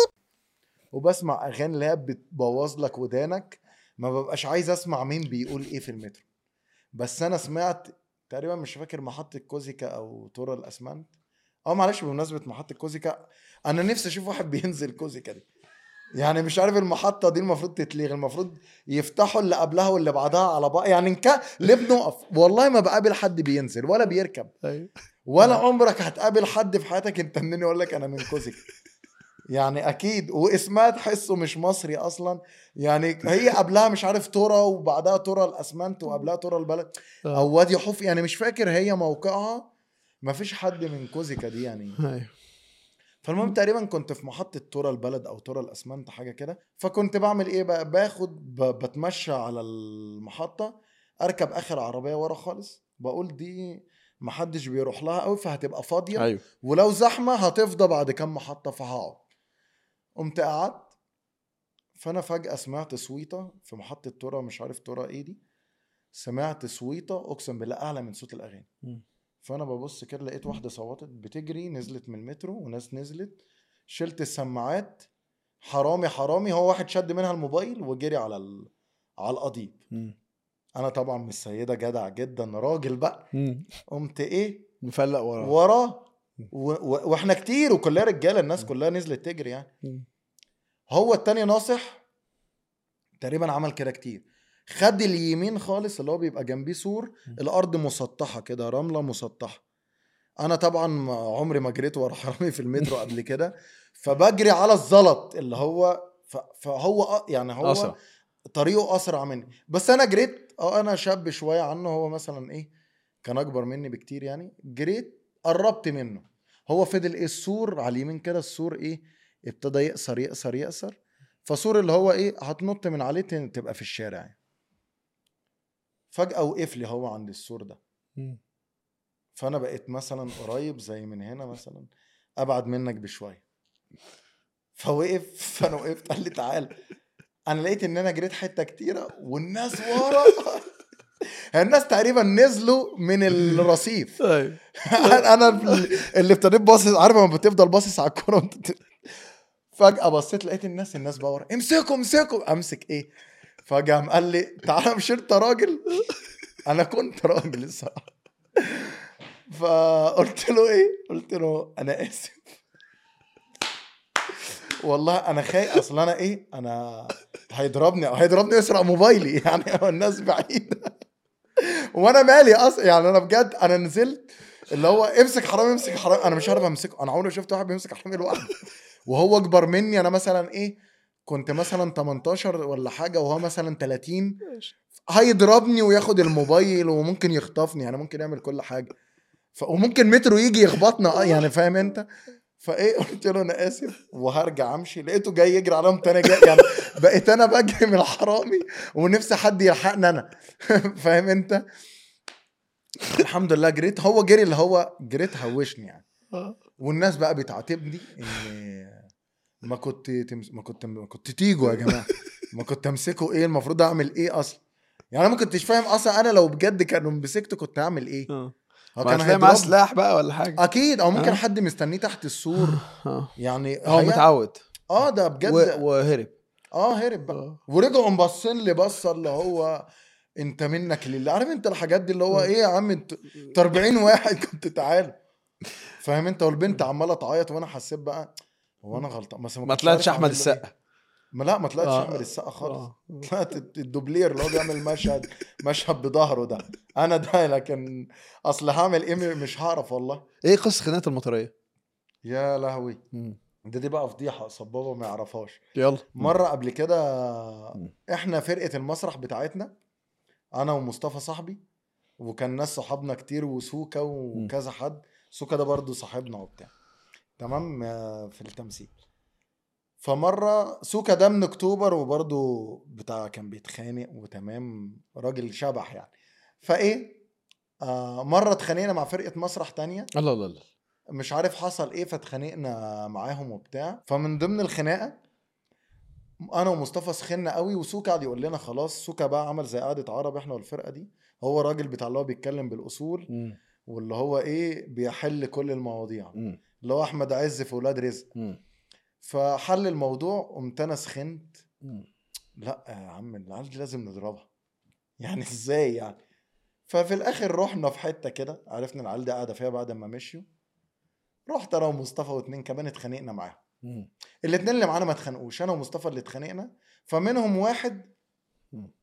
وبسمع اغاني اللي هي بتبوظ لك ودانك ما ببقاش عايز اسمع مين بيقول ايه في المترو بس انا سمعت تقريبا مش فاكر محطه كوزيكا او تورا الاسمنت اه معلش بمناسبه محطه كوزيكا انا نفسي اشوف واحد بينزل كوزيكا دي يعني مش عارف المحطه دي المفروض تتلغي المفروض يفتحوا اللي قبلها واللي بعدها على بعض يعني إن كان ليه بنقف والله ما بقابل حد بينزل ولا بيركب ايوه ولا عمرك هتقابل حد في حياتك انت منين يقول لك انا من كوزيكا يعني اكيد واسمها تحسه مش مصري اصلا يعني هي قبلها مش عارف تورا وبعدها تورا الاسمنت وقبلها تورا البلد آه. او وادي حوف يعني مش فاكر هي موقعها ما فيش حد من كوزيكا دي يعني ايوه فالمهم تقريبا كنت في محطة تورا البلد أو تورا الأسمنت حاجة كده فكنت بعمل إيه بقى باخد ب- بتمشى على المحطة أركب آخر عربية ورا خالص بقول دي محدش بيروح لها قوي فهتبقى فاضية ايوه ولو زحمة هتفضى بعد كام محطة فهقعد قمت قعدت فأنا فجأة سمعت صويتة في محطة تورا مش عارف تورا إيه دي سمعت صويتة أقسم بالله أعلى من صوت الأغاني مم. فانا ببص كده لقيت واحده صوتت بتجري نزلت من المترو وناس نزلت شلت السماعات حرامي حرامي هو واحد شد منها الموبايل وجري على ال... على القضيب مم. انا طبعا مش سيده جدع جدا راجل بقى مم. قمت ايه مفلق ورا وراه و... و... واحنا كتير وكلها رجاله الناس كلها نزلت تجري يعني مم. هو التاني ناصح تقريبا عمل كده كتير خد اليمين خالص اللي هو بيبقى جنبيه سور الارض مسطحه كده رمله مسطحه انا طبعا ما- عمري ما جريت ورا حرامي في المترو قبل كده فبجري على الزلط اللي هو ف- فهو أ- يعني هو أسرع. طريقه اسرع مني بس انا جريت اه انا شاب شويه عنه هو مثلا ايه كان اكبر مني بكتير يعني جريت قربت منه هو فضل ايه السور على اليمين كده السور ايه ابتدى يقصر يقصر يقصر فسور اللي هو ايه هتنط من عليه تن- تبقى في الشارع يعني. فجأة وقف لي هو عند السور ده مم. فانا بقيت مثلا قريب زي من هنا مثلا ابعد منك بشويه فوقف فانا وقفت قال لي تعال انا لقيت ان انا جريت حته كتيره والناس ورا الناس تقريبا نزلوا من الرصيف ايوه انا اللي ابتديت باصص عارف لما بتفضل باصص على الكوره وانت ت- فجاه بصيت لقيت الناس الناس بقى ورا امسكوا امسكوا امسك ايه فجاه قام قال لي تعالى مش انت راجل انا كنت راجل الصراحه فقلت له ايه قلت له انا اسف والله انا خايف اصل انا ايه انا هيضربني هيضربني يسرق موبايلي يعني هو الناس بعيده وانا مالي اصلا يعني انا بجد انا نزلت اللي هو امسك حرامي امسك حرامي انا مش عارف امسكه انا عمري ما شفت واحد بيمسك حرامي لوحده وهو اكبر مني انا مثلا ايه كنت مثلا 18 ولا حاجه وهو مثلا 30 هيضربني وياخد الموبايل وممكن يخطفني يعني ممكن يعمل كل حاجه ف... وممكن مترو يجي يخبطنا اه يعني فاهم انت فايه قلت له انا اسف وهرجع امشي لقيته جاي يجري عليهم تاني جاي يعني بقيت انا بجري من الحرامي ونفسي حد يلحقني انا فاهم انت الحمد لله جريت هو جري اللي هو جريت هوشني يعني آه. والناس بقى بتعاتبني ان ما كنت تمس... ما كنت ما كنت تيجوا يا جماعه ما كنت امسكه ايه المفروض اعمل ايه اصلا يعني انا ما كنتش فاهم اصلا انا لو بجد كانوا مسكته كنت هعمل ايه اه هو ما هتلاقي معاه هيضربني. سلاح بقى ولا حاجه اكيد او ممكن آه. حد مستنيه تحت السور اه يعني هو هي- متعود اه ده بجد و- وهرب اه هرب بقى آه. ورجعوا مبصين لي بصه اللي هو انت منك لله عارف انت الحاجات دي اللي هو ايه يا عم انت انت 40 واحد كنت تعال فاهم انت والبنت عماله تعيط وانا حسيت بقى هو انا غلطان بس ما كنتش طلعتش عارف احمد أعمل له إيه. السقا ما لا ما طلعتش آه. اعمل السقه خالص آه. طلعت الدوبلير اللي هو بيعمل مشهد مشهد بظهره ده انا ده لكن اصل هعمل ايه مش هعرف والله ايه قصه خناقه المطريه يا لهوي مم. ده دي بقى فضيحه صبابه ما يعرفهاش يلا مره قبل كده مم. احنا فرقه المسرح بتاعتنا انا ومصطفى صاحبي وكان ناس صحابنا كتير وسوكا وكذا حد سوكا ده برضو صاحبنا وبتاع تمام آه، في التمثيل فمره سوكا ده من اكتوبر وبرضو بتاع كان بيتخانق وتمام راجل شبح يعني فايه آه مره اتخانقنا مع فرقه مسرح تانية الله الله الله مش عارف حصل ايه فاتخانقنا معاهم وبتاع فمن ضمن الخناقه انا ومصطفى سخنا قوي وسوكا قعد يقول لنا خلاص سوكا بقى عمل زي قعده عرب احنا والفرقه دي هو راجل بتاع اللي هو بيتكلم بالاصول مم. واللي هو ايه بيحل كل المواضيع مم. اللي هو احمد عز في ولاد رزق مم. فحل الموضوع قمت انا سخنت مم. لا يا عم العيال دي لازم نضربها يعني ازاي يعني ففي الاخر رحنا في حته كده عرفنا العيال دي قاعده فيها بعد ما مشيوا رحت انا ومصطفى واتنين كمان اتخانقنا معاهم مم. الاتنين اللي معانا ما اتخانقوش انا ومصطفى اللي اتخانقنا فمنهم واحد مم.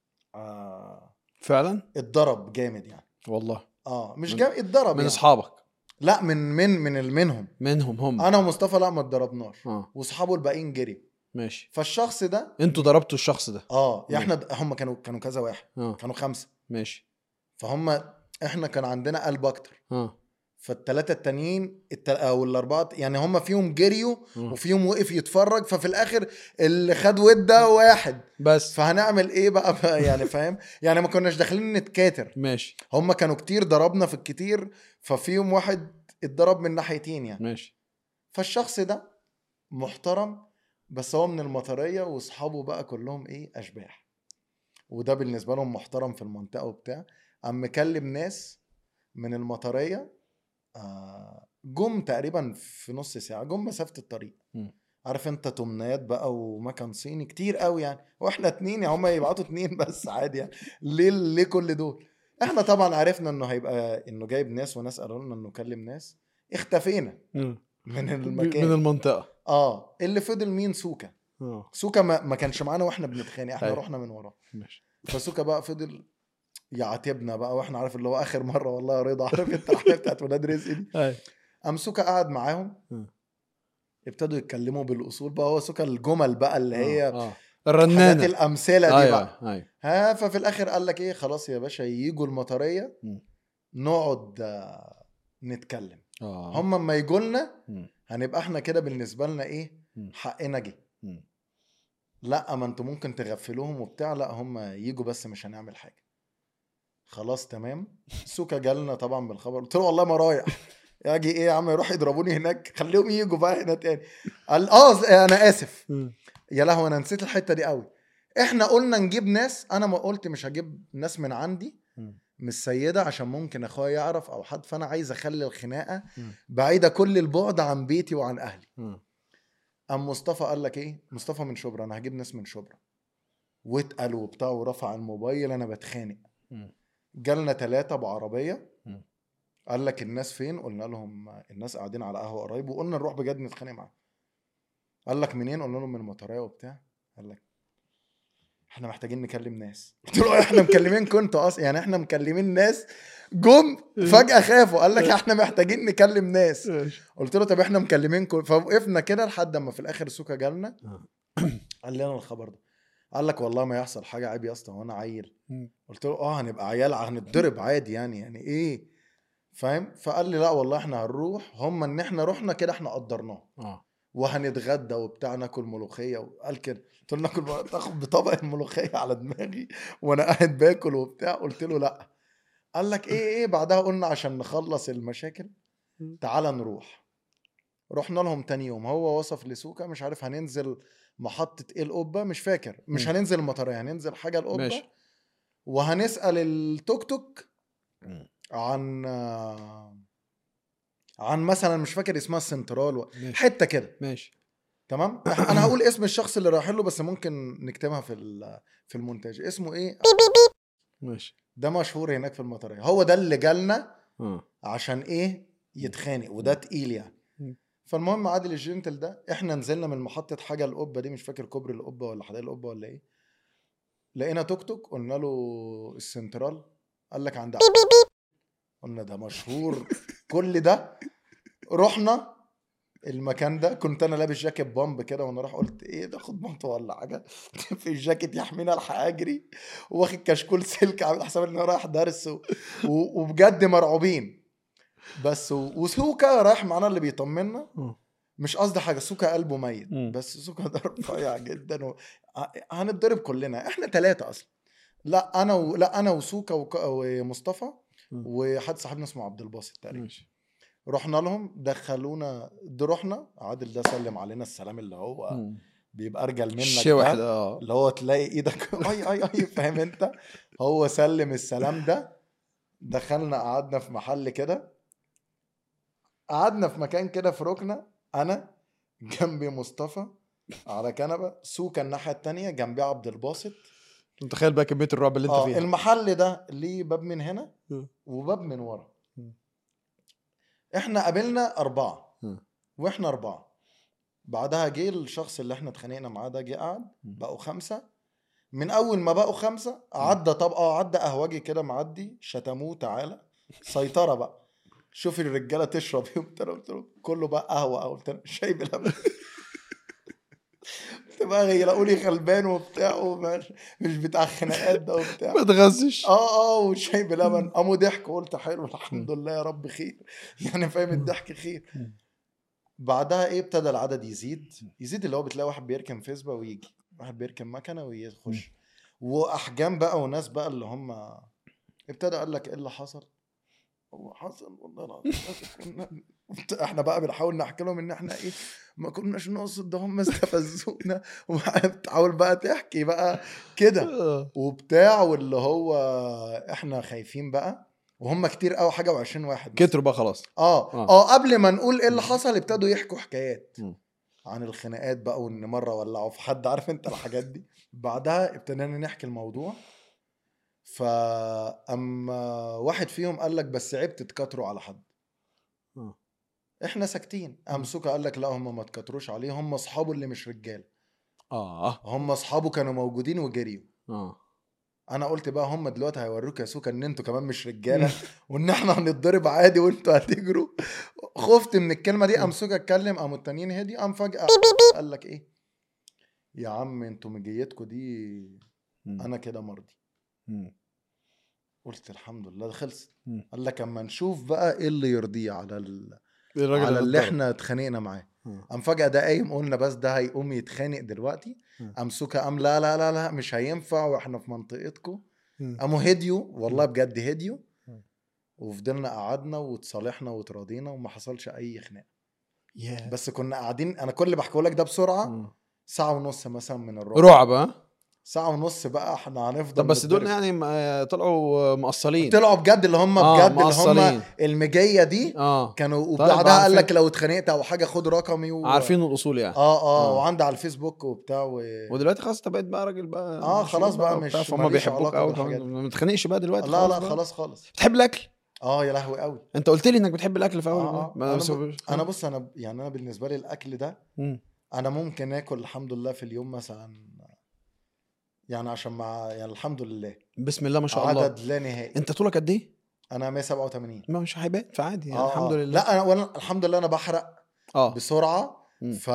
آه فعلا اتضرب جامد يعني والله اه مش من- جامد اتضرب من يعني. اصحابك لا من من من ال- منهم منهم هم انا ومصطفى لا ما اتضربناش اه واصحابه الباقيين جري ماشي فالشخص ده انتوا ضربتوا الشخص ده اه مم. يعني احنا هم كانوا كانوا كذا واحد اه كانوا خمسه ماشي فهم احنا كان عندنا قلب اكتر اه فالثلاثه التانيين التل... او الاربعه يعني هم فيهم جريوا آه. وفيهم وقف يتفرج ففي الاخر اللي خد ود ده واحد بس فهنعمل ايه بقى, بقى يعني فاهم يعني ما كناش داخلين نتكاتر ماشي هم كانوا كتير ضربنا في الكتير ففيهم واحد اتضرب من ناحيتين يعني ماشي فالشخص ده محترم بس هو من المطريه واصحابه بقى كلهم ايه اشباح وده بالنسبه لهم محترم في المنطقه وبتاع قام مكلم ناس من المطريه آه، جم تقريبا في نص ساعه جم مسافه الطريق مم. عارف انت تمنيات بقى ومكان صيني كتير قوي يعني واحنا اتنين يعني هم يبعتوا اتنين بس عادي يعني ليه ليه كل دول احنا طبعا عرفنا انه هيبقى انه جايب ناس وناس قالوا لنا انه كلم ناس اختفينا مم. من المكان من المنطقه اه اللي فضل مين سوكا اه سوكا ما, ما كانش معانا واحنا بنتخانق احنا أيوة. رحنا من وراه ماشي فسوكا بقى فضل يعاتبنا بقى واحنا عارف اللي هو اخر مره والله يا رضا عارف انت الحكايه بتاعت ولاد رزق دي ايوه قام سوكا قعد معاهم م. ابتدوا يتكلموا بالاصول بقى هو سوكا الجمل بقى اللي هي اه حاجات الرنانه الامثله دي بقى ايوه ايوه ها ففي الاخر قال لك ايه خلاص يا باشا يجوا المطريه م. نقعد آه، نتكلم اه هم اما يجوا لنا مم. هنبقى احنا كده بالنسبه لنا ايه م. حقنا جه مم. لا ما انتوا ممكن تغفلوهم وبتاع لا هم يجوا بس مش هنعمل حاجه خلاص تمام سوكا جالنا طبعا بالخبر قلت له والله ما رايح اجي ايه يا عم يروح يضربوني هناك خليهم يجوا بقى هنا تاني قال اه انا اسف مم. يا لهوي انا نسيت الحته دي قوي احنا قلنا نجيب ناس انا ما قلت مش هجيب ناس من عندي مم. مش سيده عشان ممكن اخويا يعرف او حد فانا عايز اخلي الخناقه مم. بعيده كل البعد عن بيتي وعن اهلي مم. قام مصطفى قال لك ايه مصطفى من شبرا انا هجيب ناس من شبرا واتقل وبتاع ورفع الموبايل انا بتخانق مم. جالنا ثلاثة بعربية مم. قال لك الناس فين قلنا لهم الناس قاعدين على قهوة قريب وقلنا نروح بجد نتخانق معاهم قال لك منين قلنا لهم من المطرية وبتاع قال لك احنا محتاجين نكلم ناس قلت له احنا مكلمينكم انتوا اصلا يعني احنا مكلمين ناس جم فجأة خافوا قال لك احنا محتاجين نكلم ناس ماشي. قلت له طب احنا مكلمينكم فوقفنا كده لحد اما في الاخر سوكا جالنا آه. قال لي انا الخبر ده قال لك والله ما يحصل حاجه عيب يا اسطى وانا عيل مم. قلت له اه هنبقى عيال هنتضرب عادي يعني يعني ايه فاهم فقال لي لا والله احنا هنروح هم ان احنا رحنا كده احنا قدرناه اه وهنتغدى وبتاع ناكل ملوخيه وقال كده قلت له ناكل مل- تاخد بطبق الملوخيه على دماغي وانا قاعد باكل وبتاع قلت له لا قال لك ايه ايه بعدها قلنا عشان نخلص المشاكل تعال نروح رحنا لهم تاني يوم هو وصف لسوكا مش عارف هننزل محطة ايه القبة مش فاكر مش مم. هننزل المطرية هننزل حاجة القبة ماشي. وهنسأل التوك توك مم. عن آه، عن مثلا مش فاكر اسمها السنترال و... ماشي حتة كده ماشي تمام انا هقول اسم الشخص اللي رايح له بس ممكن نكتبها في ال- في المونتاج اسمه ايه ماشي ده مشهور هناك في المطرية هو ده اللي جالنا اه عشان ايه يتخانق وده تقيل يعني مم. فالمهم عادل الجنتل ده احنا نزلنا من محطه حاجه القبه دي مش فاكر كوبري القبه ولا حدائق القبه ولا ايه لقينا توك توك قلنا له السنترال قال لك عند قلنا ده مشهور كل ده رحنا المكان ده كنت انا لابس جاكيت بامب كده وانا رايح قلت ايه ده خد بامب ولا حاجه في الجاكيت يحميني الحق اجري واخد كشكول سلك عامل حساب ان انا رايح درس و... و... وبجد مرعوبين بس و... وسوكا رايح معانا اللي بيطمنا مم. مش قصدي حاجه سوكا قلبه ميت مم. بس سوكا ده رفيع جدا و... ه- هنتضرب كلنا احنا ثلاثه اصلا لا انا و... لا انا وسوكا وك... ومصطفى مم. وحد صاحبنا اسمه عبد الباسط تقريبا ماشي رحنا لهم دخلونا ده رحنا عادل ده سلم علينا السلام اللي هو مم. بيبقى ارجل منك الشوح ده ده اه اللي هو تلاقي ايدك اي اي اي فاهم انت هو سلم السلام ده دخلنا قعدنا في محل كده قعدنا في مكان كده في ركنه انا جنبي مصطفى على كنبه سوكا الناحيه التانية جنبي عبد الباسط متخيل بقى كميه الرعب اللي انت اه فيها المحل ده ليه باب من هنا مم. وباب من ورا مم. احنا قابلنا اربعه مم. واحنا اربعه بعدها جه الشخص اللي احنا اتخانقنا معاه ده جه قعد مم. بقوا خمسه من اول ما بقوا خمسه عدى طبقه عدى قهوجي كده معدي شتموه تعالى سيطره بقى شوف الرجاله تشرب ايه وبتاع قلت له كله بقى قهوه او بتاع شاي بلبن بقى يلاقوا لي غلبان وبتاع ومش مش بتاع خناقات ده وبتاع ما تغزش اه اه وشاي بلبن قاموا ضحكوا قلت حلو الحمد لله يا رب خير يعني فاهم الضحك خير مم. بعدها ايه ابتدى العدد يزيد يزيد اللي هو بتلاقي واحد بيركن فيسبا ويجي واحد بيركن مكنه ويخش واحجام بقى وناس بقى اللي هم ابتدى قال لك ايه اللي حصل هو حصل والله العظيم كنا- احنا بقى بنحاول نحكي لهم ان احنا ايه ما كناش نقصد ده هم استفزونا وبتحاول بقى تحكي بقى كده آه. وبتاع واللي هو احنا خايفين بقى وهم كتير قوي حاجه و20 واحد مثلاً. كتروا بقى خلاص اه آه. اه قبل ما نقول ايه اللي حصل ابتدوا يحكوا حكايات مم. عن الخناقات بقى وان مره ولعوا في حد عارف انت الحاجات دي بعدها ابتدينا نحكي الموضوع فاما واحد فيهم قال لك بس عيب تتكاتروا على حد آه. احنا ساكتين قام سوكا قال لك لا هم ما تكاتروش عليه هم اصحابه اللي مش رجال اه هم اصحابه كانوا موجودين وجريوا اه انا قلت بقى هم دلوقتي هيوروك يا سوكا ان انتوا كمان مش رجاله وان احنا هنتضرب عادي وانتوا هتجروا خفت من الكلمه دي قام سوكا اتكلم قاموا التانيين هدي قام فجاه قال لك ايه يا عم انتوا مجيتكوا دي مم. انا كده مرضي مم. قلت الحمد لله ده خلصت مم. قال لك اما نشوف بقى ايه اللي يرضيه على ال... الراجل على اللي اتضرب. احنا اتخانقنا معاه آه. قام فجاه ده قايم قلنا بس ده هيقوم يتخانق دلوقتي مم. قام سوكا قام لا لا لا لا مش هينفع واحنا في منطقتكم مم. قاموا هديوا والله بجد هديوا مم. وفضلنا قعدنا وتصالحنا وتراضينا وما حصلش اي خناق ياه. بس كنا قاعدين انا كل اللي بحكيه لك ده بسرعه مم. ساعه ونص مثلا من الرعب رعب ها ساعه ونص بقى احنا هنفضل طب بس دول نتضرب. يعني ما- طلعوا مقصلين طلعوا بجد اللي هم آه، بجد اللي مقصلين. هم المجيه دي اه كانوا طيب، وبعدها قال عارفين. لك لو اتخانقت او حاجه خد رقمي و... عارفين الاصول يعني اه اه, آه. وعندي على الفيسبوك وبتاع و... ودلوقتي خلاص انت بقيت بقى راجل بقى آه، مشهور خلاص بقى مش- وبتاع، فهم ماليش بيحبوك علاقة قوي بالحاجات دي. ما بتتخانقش بقى دلوقتي لا لا بقى. خلاص خالص بتحب الاكل اه يا لهوي قوي انت قلت لي انك بتحب الاكل في اول آه، آه. ما انا, بس- ب... انا بص انا يعني انا بالنسبه لي الاكل ده مم. انا ممكن اكل الحمد لله في اليوم مثلا يعني عشان مع يعني الحمد لله بسم الله ما شاء الله عدد لا نهائي انت طولك قد ايه؟ انا 187 ما مش هيبان فعادي يعني آه، الحمد آه. لله لا انا وانا الحمد لله انا بحرق اه بسرعه مم. ف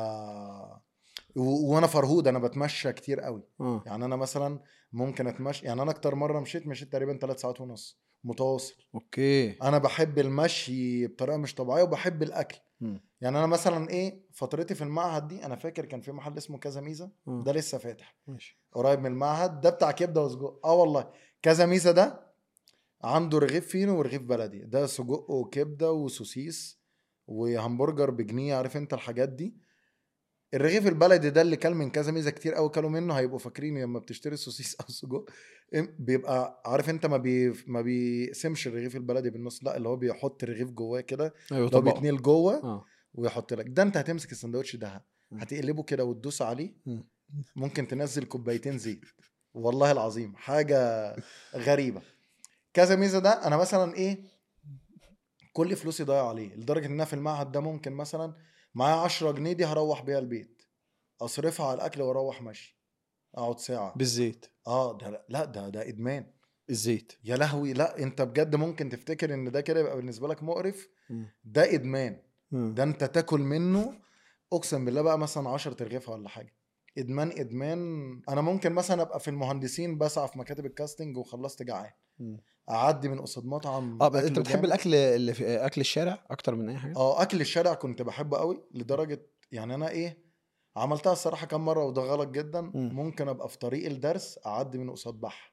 و... وانا فرهود انا بتمشى كتير قوي اه يعني انا مثلا ممكن اتمشى يعني انا اكتر مره مشيت مشيت تقريبا 3 ساعات ونص متواصل اوكي انا بحب المشي بطريقه مش طبيعيه وبحب الاكل مم. يعني انا مثلا ايه فترتي في المعهد دي انا فاكر كان في محل اسمه كذا ميزه آه. ده لسه فاتح ماشي قريب من المعهد ده بتاع كبده وسجق اه والله كذا ميزه ده عنده رغيف فينو ورغيف بلدي ده سجق وكبده وسوسيس وهمبرجر بجنيه عارف انت الحاجات دي الرغيف البلدي ده اللي كل من كذا ميزه كتير قوي كلوا منه هيبقوا فاكرين لما بتشتري سوسيس او سجق إم- بيبقى عارف انت ما بي ما بيقسمش الرغيف البلدي بالنص لا اللي هو بيحط رغيف جواه كده ايوه لو طبعا بيتنيل جوه اه ويحط لك ده انت هتمسك السندوتش ده مم. هتقلبه كده وتدوس عليه مم. ممكن تنزل كوبايتين زيت والله العظيم حاجه غريبه كذا ميزه ده انا مثلا ايه كل فلوسي ضايعه عليه لدرجه ان انا في المعهد ده ممكن مثلا معايا 10 جنيه دي هروح بيها البيت اصرفها على الاكل واروح ماشي اقعد ساعه بالزيت اه ده لا ده ده ادمان الزيت يا لهوي لا انت بجد ممكن تفتكر ان ده كده يبقى بالنسبه لك مقرف مم. ده ادمان مم. ده انت تاكل منه اقسم بالله بقى مثلا 10 ترغيفه ولا حاجه ادمان ادمان انا ممكن مثلا ابقى في المهندسين بسعى في مكاتب الكاستنج وخلصت جعان مم. اعدي من قصاد مطعم اه بس انت أكله بتحب جامد. الاكل اللي في اكل الشارع اكتر من اي حاجه اه اكل الشارع كنت بحبه قوي لدرجه يعني انا ايه عملتها الصراحه كام مره وده غلط جدا مم. ممكن ابقى في طريق الدرس اعدي من قصاد بحه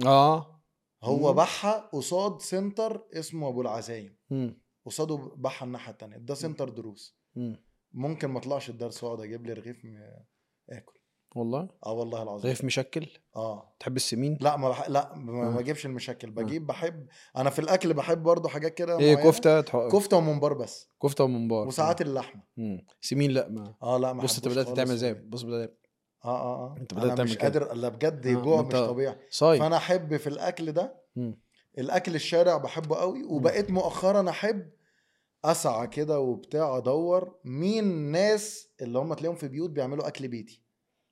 اه هو مم. بحه قصاد سنتر اسمه ابو العزايم مم. قصاده بحه الناحيه التانية ده سنتر دروس مم. ممكن ما اطلعش الدرس واقعد اجيب لي رغيف م- اكل والله اه والله العظيم رغيف مشكل اه تحب السمين لا ما بح... لا ما آه. ما بجيبش المشاكل بجيب بحب انا في الاكل بحب برضو حاجات كده ايه معينة. كفته تح... كفته وممبار بس كفته وممبار وساعات اللحمه مم. سمين لا ما اه لا ما بص انت أحبوش بدات خالص تعمل و- ازاي بص بدات اه اه اه أنت بدأت انا تعمل مش كده. قادر لا بجد آه، جوع ما مش أنت- طبيعي صايم فانا احب في الاكل ده مم. الاكل الشارع بحبه قوي وبقيت مؤخرا احب اسعى كده وبتاع ادور مين ناس اللي هم تلاقيهم في بيوت بيعملوا اكل بيتي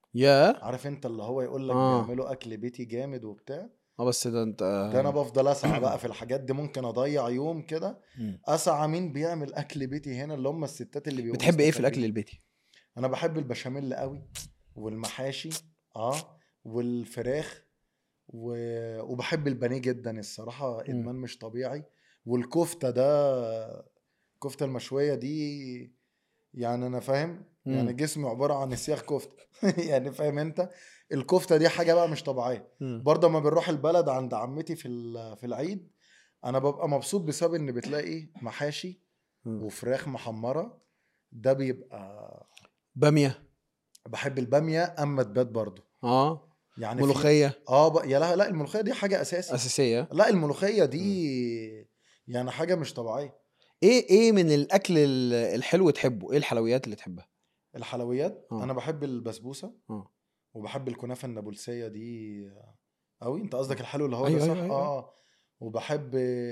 يا عارف انت اللي هو يقول لك آه. بيعملوا اكل بيتي جامد وبتاع اه بس ده انت ده انا بفضل اسعى بقى في الحاجات دي ممكن اضيع يوم كده مم. اسعى مين بيعمل اكل بيتي هنا اللي هم الستات اللي بيبقوا بتحب ايه في مستخبيين. الاكل البيتي انا بحب البشاميل قوي والمحاشي اه والفراخ و... وبحب البانيه جدا الصراحه ادمان مش طبيعي والكفته ده الكفته المشويه دي يعني انا فاهم مم. يعني جسمي عباره عن سياخ كفته يعني فاهم انت الكفته دي حاجه بقى مش طبيعيه مم. برضه ما بنروح البلد عند عمتي في ال- في العيد انا ببقى مبسوط بسبب ان بتلاقي محاشي مم. وفراخ محمره ده بيبقى باميه بحب الباميه اما تبات برضه اه يعني في- ملوخيه اه ب... يا لا لا الملوخيه دي حاجه اساسي اساسيه لا الملوخيه دي يعني حاجه مش طبيعيه ايه ايه من الاكل ال- الحلو تحبه ايه الحلويات اللي تحبها الحلويات آه. انا بحب البسبوسه آه. وبحب الكنافه النابلسيه دي قوي انت قصدك الحلو اللي هو أيوة، ده صح أيوة، أيوة. اه وبحب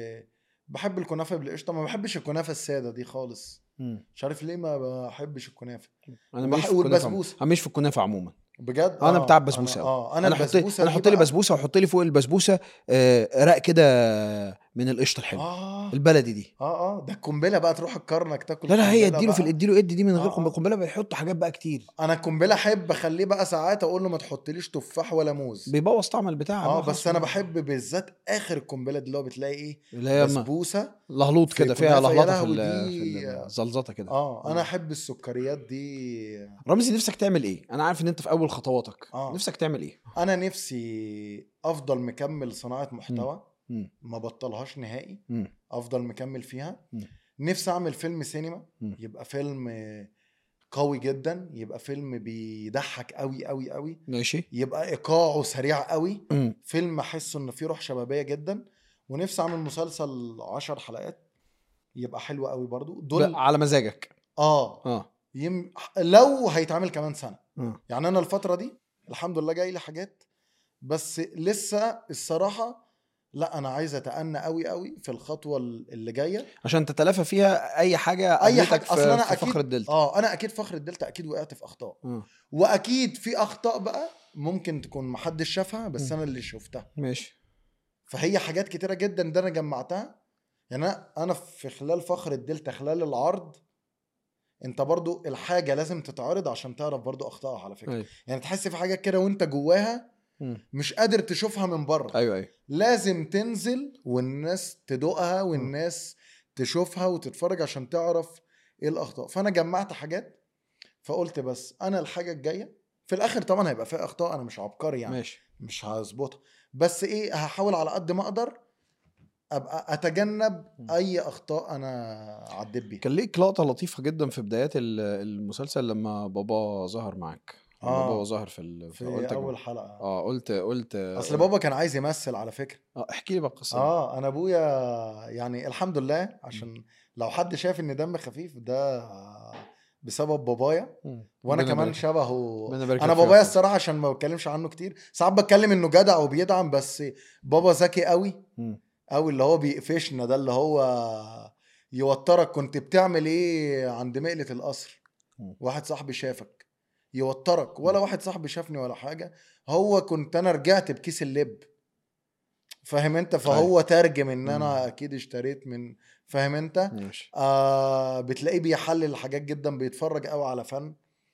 بحب الكنافه بالقشطه ما بحبش الكنافه الساده دي خالص مم. مش عارف ليه ما بحبش الكنافه انا وبح- مش في الكنافه والبسبوسة. عموما. انا مش في الكنافه عموما بجد انا آه، بتاع البسبوسه انا, أوي. اه انا, انا حط البسبوسه انا دي احط لي بقى- بسبوسه واحط لي فوق البسبوسه آه، رق كده من القشطه الحلو اه البلدي دي اه اه ده القنبله بقى تروح الكرنك تاكل لا لا هي قنبلة اديله في بقى. اديله ادي دي من غير آه، قنبله آه. القنبله بيحطوا حاجات بقى كتير انا القنبله احب اخليه بقى ساعات اقول له ما تحطليش تفاح ولا موز بيبوظ طعم البتاع اه بقى بس خلاص. انا بحب بالذات اخر القنبله دي اللي هو بتلاقي ايه اللي هي ما- بسبوسه لهلوط في كده فيها كنافة، يا لهلطه في, لهوي ال- دي- في الزلزطه كده اه انا احب السكريات دي رمزي نفسك تعمل ايه انا عارف ان انت في اول خطواتك آه. نفسك تعمل ايه انا نفسي افضل مكمل صناعه محتوى مم. ما بطلهاش نهائي مم. افضل مكمل فيها مم. نفسي اعمل فيلم سينما مم. يبقى فيلم قوي جدا يبقى فيلم بيضحك قوي قوي قوي ماشي يبقى ايقاعه سريع قوي مم. فيلم احس انه فيه روح شبابيه جدا ونفسي اعمل مسلسل عشر حلقات يبقى حلو قوي برضو دول بقى على مزاجك اه اه يم... لو هيتعمل كمان سنه اه يعني انا الفتره دي الحمد لله جاي لي حاجات بس لسه الصراحه لا انا عايز اتأنى قوي قوي في الخطوه اللي جايه عشان تتلافى فيها اي حاجه اي قابلتك حاجه في, اصل انا في اكيد فخر الدلتا اه انا اكيد فخر الدلتا اكيد وقعت في اخطاء آه. واكيد في اخطاء بقى ممكن تكون محدش شافها بس م. انا اللي شفتها ماشي فهي حاجات كتيره جدا ده انا جمعتها يعني انا انا في خلال فخر الدلتا خلال العرض انت برضو الحاجه لازم تتعرض عشان تعرف برضو اخطائها على فكره ايوه يعني تحس في حاجات كده وانت جواها مم. مش قادر تشوفها من بره ايوه ايوه لازم تنزل والناس تدوقها والناس تشوفها وتتفرج عشان تعرف ايه الاخطاء فانا جمعت حاجات فقلت بس انا الحاجه الجايه في الاخر طبعا هيبقى فيها اخطاء انا مش عبقري يعني ماشي مش هظبطها بس ايه هحاول على قد ما اقدر ابقى اتجنب م. اي اخطاء انا عديت بيها كان ليك لقطه لطيفه جدا في بدايات ال- المسلسل لما بابا ظهر معاك لما آه. بابا ظهر في ال... في قلت اول حلقه اه قلت قلت اصل بابا كان عايز يمثل على فكره اه احكي لي بقى القصه دي. اه انا ابويا يعني الحمد لله عشان لو حد شاف ان دم خفيف ده بسبب بابايا مم. وانا ربنا كمان يبارك. شبهه ربنا يبارك انا لك فيه بابايا يا أخويا. الصراحه عشان ما بتكلمش عنه كتير ساعات بتكلم انه جدع وبيدعم بس بابا ذكي قوي مم. قوي اللي هو بيقفشنا ده اللي هو يوترك كنت بتعمل ايه عند مقلة القصر مم. واحد صاحبي شافك يوترك ولا واحد صاحبي شافني ولا حاجه هو كنت انا رجعت بكيس اللب فاهم انت فهو ترجم ان مم. انا اكيد اشتريت من فاهم انت ماشي آه بتلاقيه بيحلل حاجات جدا بيتفرج قوي على فن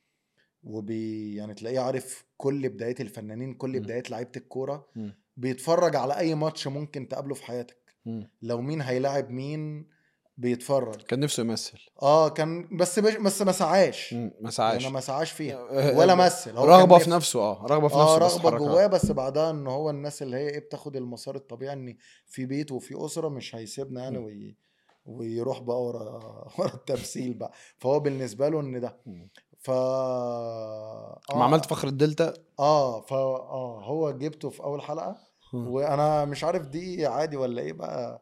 وبي يعني تلاقيه عارف كل بدايات الفنانين كل مم. بدايات لعيبه الكوره مم. بيتفرج على اي ماتش ممكن تقابله في حياتك مم. لو مين هيلاعب مين بيتفرج كان نفسه يمثل اه كان بس بش بس ما سعاش مم. ما سعاش يعني ما سعاش فيها آه، ولا آه، مثل هو رغبه كان في نفسه اه رغبه في اه نفسه بس رغبه حركة. جواه بس بعدها ان هو الناس اللي هي ايه بتاخد المسار الطبيعي ان في بيت وفي اسره مش هيسيبنا يعني مم. وي ويروح بقى ورا ورا التمثيل بقى فهو بالنسبه له ان ده مم. ف آه ما عملت فخر الدلتا اه فا اه هو جبته في اول حلقه مم. وانا مش عارف دي عادي ولا ايه بقى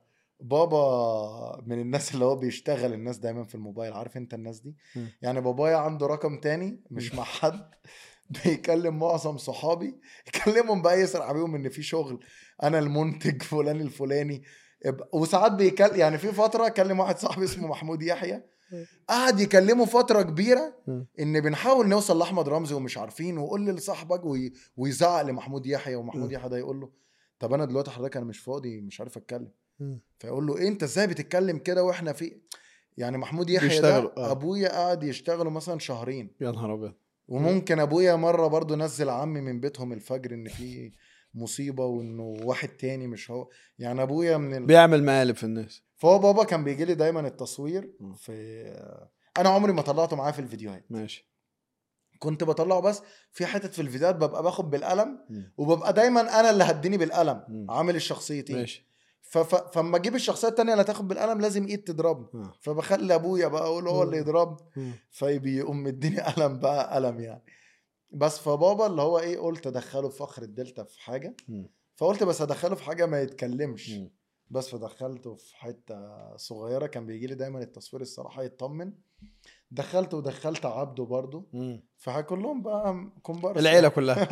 بابا من الناس اللي هو بيشتغل الناس دايما في الموبايل عارف انت الناس دي مم. يعني بابايا عنده رقم تاني مش مع حد بيكلم معظم صحابي يكلمهم بقى يسرع بيهم ان في شغل انا المنتج فلان الفلاني اب- وساعات بيكلم يعني في فتره كلم واحد صاحبي اسمه محمود يحيى قعد يكلمه فتره كبيره مم. ان بنحاول نوصل لاحمد رمزي ومش عارفين وقول لي لصاحبك وي... ويزعق لمحمود يحيى ومحمود مم. يحيى ده يقول له طب انا دلوقتي حضرتك انا مش فاضي مش عارف اتكلم مم. فيقول له ايه انت ازاي بتتكلم كده واحنا في يعني محمود يحيى ده بيشتغلوا، آه. ابويا قعد يشتغلوا مثلا شهرين يا نهار ابيض وممكن ابويا مره برضو نزل عمي من بيتهم الفجر ان في مصيبه وانه واحد تاني مش هو يعني ابويا من ال... بيعمل مقالب في الناس فهو بابا كان بيجي لي دايما التصوير م. في انا عمري ما طلعته معاه في الفيديوهات ماشي كنت بطلعه بس في حتت في الفيديوهات ببقى باخد بالقلم مم. وببقى دايما انا اللي هديني بالقلم مم. عامل الشخصيتين ماشي ف... ف... فاما اجيب الشخصيه التانيه اللي هتاخد بالقلم لازم ايد تضربني آه. فبخلي ابويا بقى اقول هو اللي مم. يضربني مم. فبيقوم مديني قلم بقى قلم يعني بس فبابا اللي هو ايه قلت ادخله في فخر الدلتا في حاجه مم. فقلت بس ادخله في حاجه ما يتكلمش مم. بس فدخلته في حته صغيره كان بيجي لي دايما التصوير الصراحه يطمن دخلته ودخلت عبده برضو مم. فكلهم بقى كومبارس العيله كلها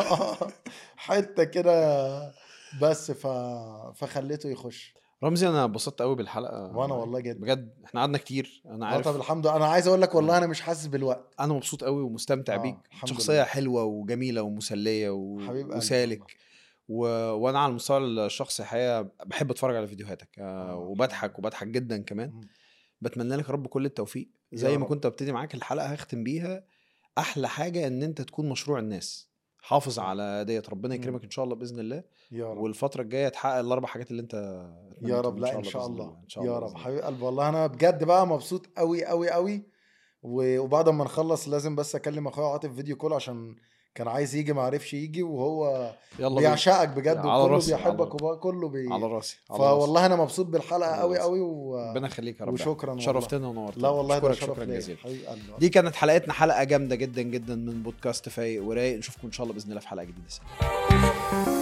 حته كده بس ف... فخليته يخش رمزي انا انبسطت قوي بالحلقه وانا والله جدا بجد احنا قعدنا كتير انا آه عارف طب الحمد لله انا عايز اقول لك والله انا مش حاسس بالوقت انا مبسوط قوي ومستمتع آه، بيك الحمد شخصيه لله. حلوه وجميله ومسليه و... حبيب قلبي وسالك والله. و... وانا على المستوى الشخصي الحقيقه بحب اتفرج على فيديوهاتك آه آه، وبضحك وبضحك جدا كمان مم. بتمنى لك يا رب كل التوفيق يا زي ما رب. كنت ببتدي معاك الحلقه هختم بيها احلى حاجه ان انت تكون مشروع الناس حافظ صح. على ديت ربنا مم. يكرمك ان شاء الله باذن الله يا رب والفتره الجايه تحقق الاربع حاجات اللي انت يا اتمنيتهم رب لا ان شاء بإذن الله ان شاء يا الله رب بإذن الله. حبيب قلبي والله انا بجد بقى مبسوط قوي قوي قوي و- وبعد ما نخلص لازم بس اكلم اخويا عاطف فيديو كول عشان كان عايز يجي ما عرفش يجي وهو يلا بينا. بيعشقك بجد على وكله راسي، على بيحبك وبقى كله بي على راسي على راسي. فوالله انا مبسوط بالحلقه على قوي راسي. قوي و... ربنا يخليك يا رب وشكراً والله. شرفتنا ونورتنا لا والله ده أشكرك شرف شكرا ليا جزيلا حبيب قلبي دي كانت حلقتنا حلقه جامده جدا جدا من بودكاست فايق ورايق نشوفكم ان شاء الله باذن الله في حلقه جديده سنة.